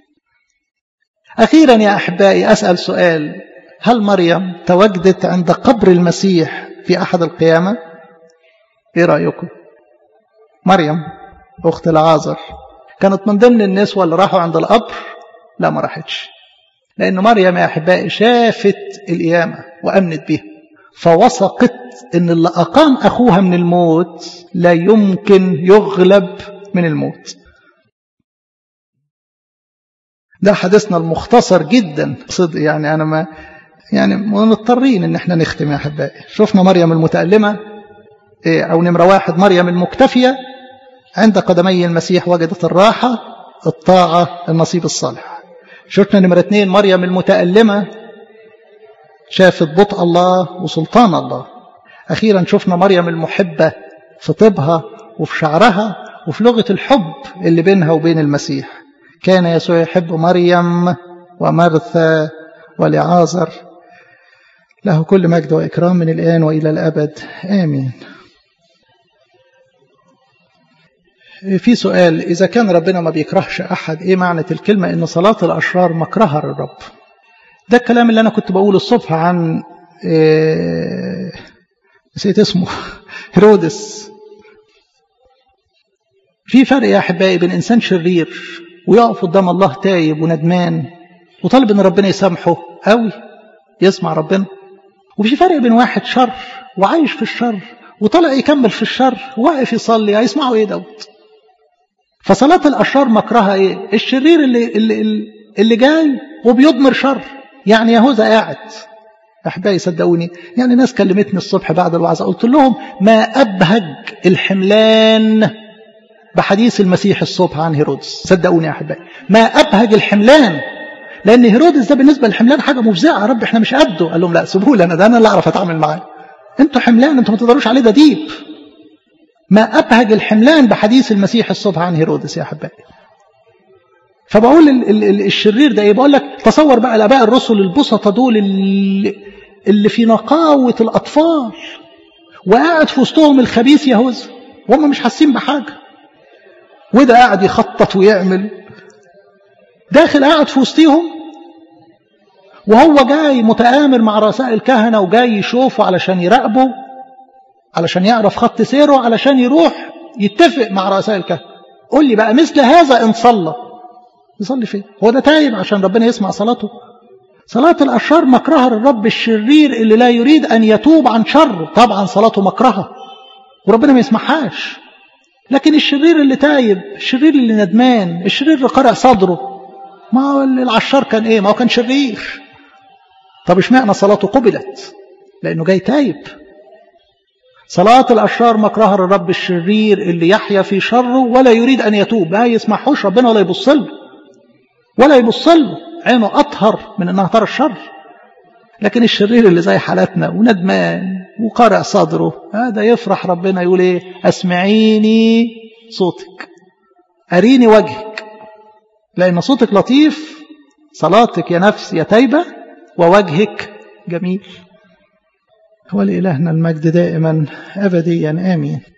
أخيرا يا أحبائي أسأل سؤال هل مريم تواجدت عند قبر المسيح في أحد القيامة إيه رأيكم مريم أخت العازر كانت من ضمن النسوة اللي راحوا عند القبر لا ما راحتش لأن مريم يا أحبائي شافت القيامة وأمنت بها فوثقت ان اللي اقام اخوها من الموت لا يمكن يغلب من الموت ده حديثنا المختصر جدا صدق يعني انا ما يعني مضطرين ان احنا نختم يا احبائي شفنا مريم المتألمة او نمرة واحد مريم المكتفية عند قدمي المسيح وجدت الراحة الطاعة النصيب الصالح شفنا نمرة اثنين مريم المتألمة شافت بطء الله وسلطان الله أخيرا شفنا مريم المحبة في طيبها وفي شعرها وفي لغة الحب اللي بينها وبين المسيح كان يسوع يحب مريم ومرثى ولعازر له كل مجد وإكرام من الآن وإلى الأبد آمين في سؤال إذا كان ربنا ما بيكرهش أحد إيه معنى الكلمة إن صلاة الأشرار مكرهة للرب ده الكلام اللي أنا كنت بقوله الصبح عن إيه نسيت اسمه هيرودس في فرق يا أحبائي بين إنسان شرير ويقف قدام الله تايب وندمان وطالب إن ربنا يسامحه قوي يسمع ربنا وفي فرق بين واحد شر وعايش في الشر وطلع يكمل في الشر واقف يصلي هيسمعوا ايه دوت فصلاة الأشرار مكرها ايه الشرير اللي, اللي, اللي جاي وبيضمر شر يعني يهوذا قاعد أحبائي صدقوني يعني ناس كلمتني الصبح بعد الوعظة قلت لهم ما أبهج الحملان بحديث المسيح الصبح عن هيرودس صدقوني يا أحبائي ما أبهج الحملان لأن هيرودس ده بالنسبة للحملان حاجة مفزعة يا رب احنا مش قده قال لهم لا سيبوه لي أنا ده أنا اللي أعرف أتعامل معاه انتوا حملان انتوا ما تقدروش عليه ده ديب ما أبهج الحملان بحديث المسيح الصبح عن هيرودس يا أحبائي فبقول ال ال ال الشرير ده ايه بقول لك تصور بقى الاباء الرسل البسطة دول اللي, اللي في نقاوة الاطفال وقاعد في وسطهم الخبيث يهوذا وهم مش حاسين بحاجة وده قاعد يخطط ويعمل داخل قاعد في وسطهم وهو جاي متآمر مع رؤساء الكهنة وجاي يشوفه علشان يراقبه علشان يعرف خط سيره علشان يروح يتفق مع رؤساء الكهنة قول لي بقى مثل هذا إن صلى يصلي فين هو ده تايب عشان ربنا يسمع صلاته صلاة الأشرار مكرهة للرب الشرير اللي لا يريد أن يتوب عن شر طبعا صلاته مكرهة وربنا ما يسمعهاش لكن الشرير اللي تايب الشرير اللي ندمان الشرير اللي قرع صدره ما هو العشار كان ايه ما هو كان شرير طب اشمعنى صلاته قبلت لأنه جاي تايب صلاة الأشرار مكرهة للرب الشرير اللي يحيا في شره ولا يريد أن يتوب ما يسمحوش ربنا ولا يبص له ولا يبص له عينه أطهر من أنها ترى الشر لكن الشرير اللي زي حالتنا وندمان وقارع صدره هذا يفرح ربنا يقول ايه اسمعيني صوتك أريني وجهك لأن صوتك لطيف صلاتك يا نفس يا تيبة ووجهك جميل ولإلهنا المجد دائما أبديا آمين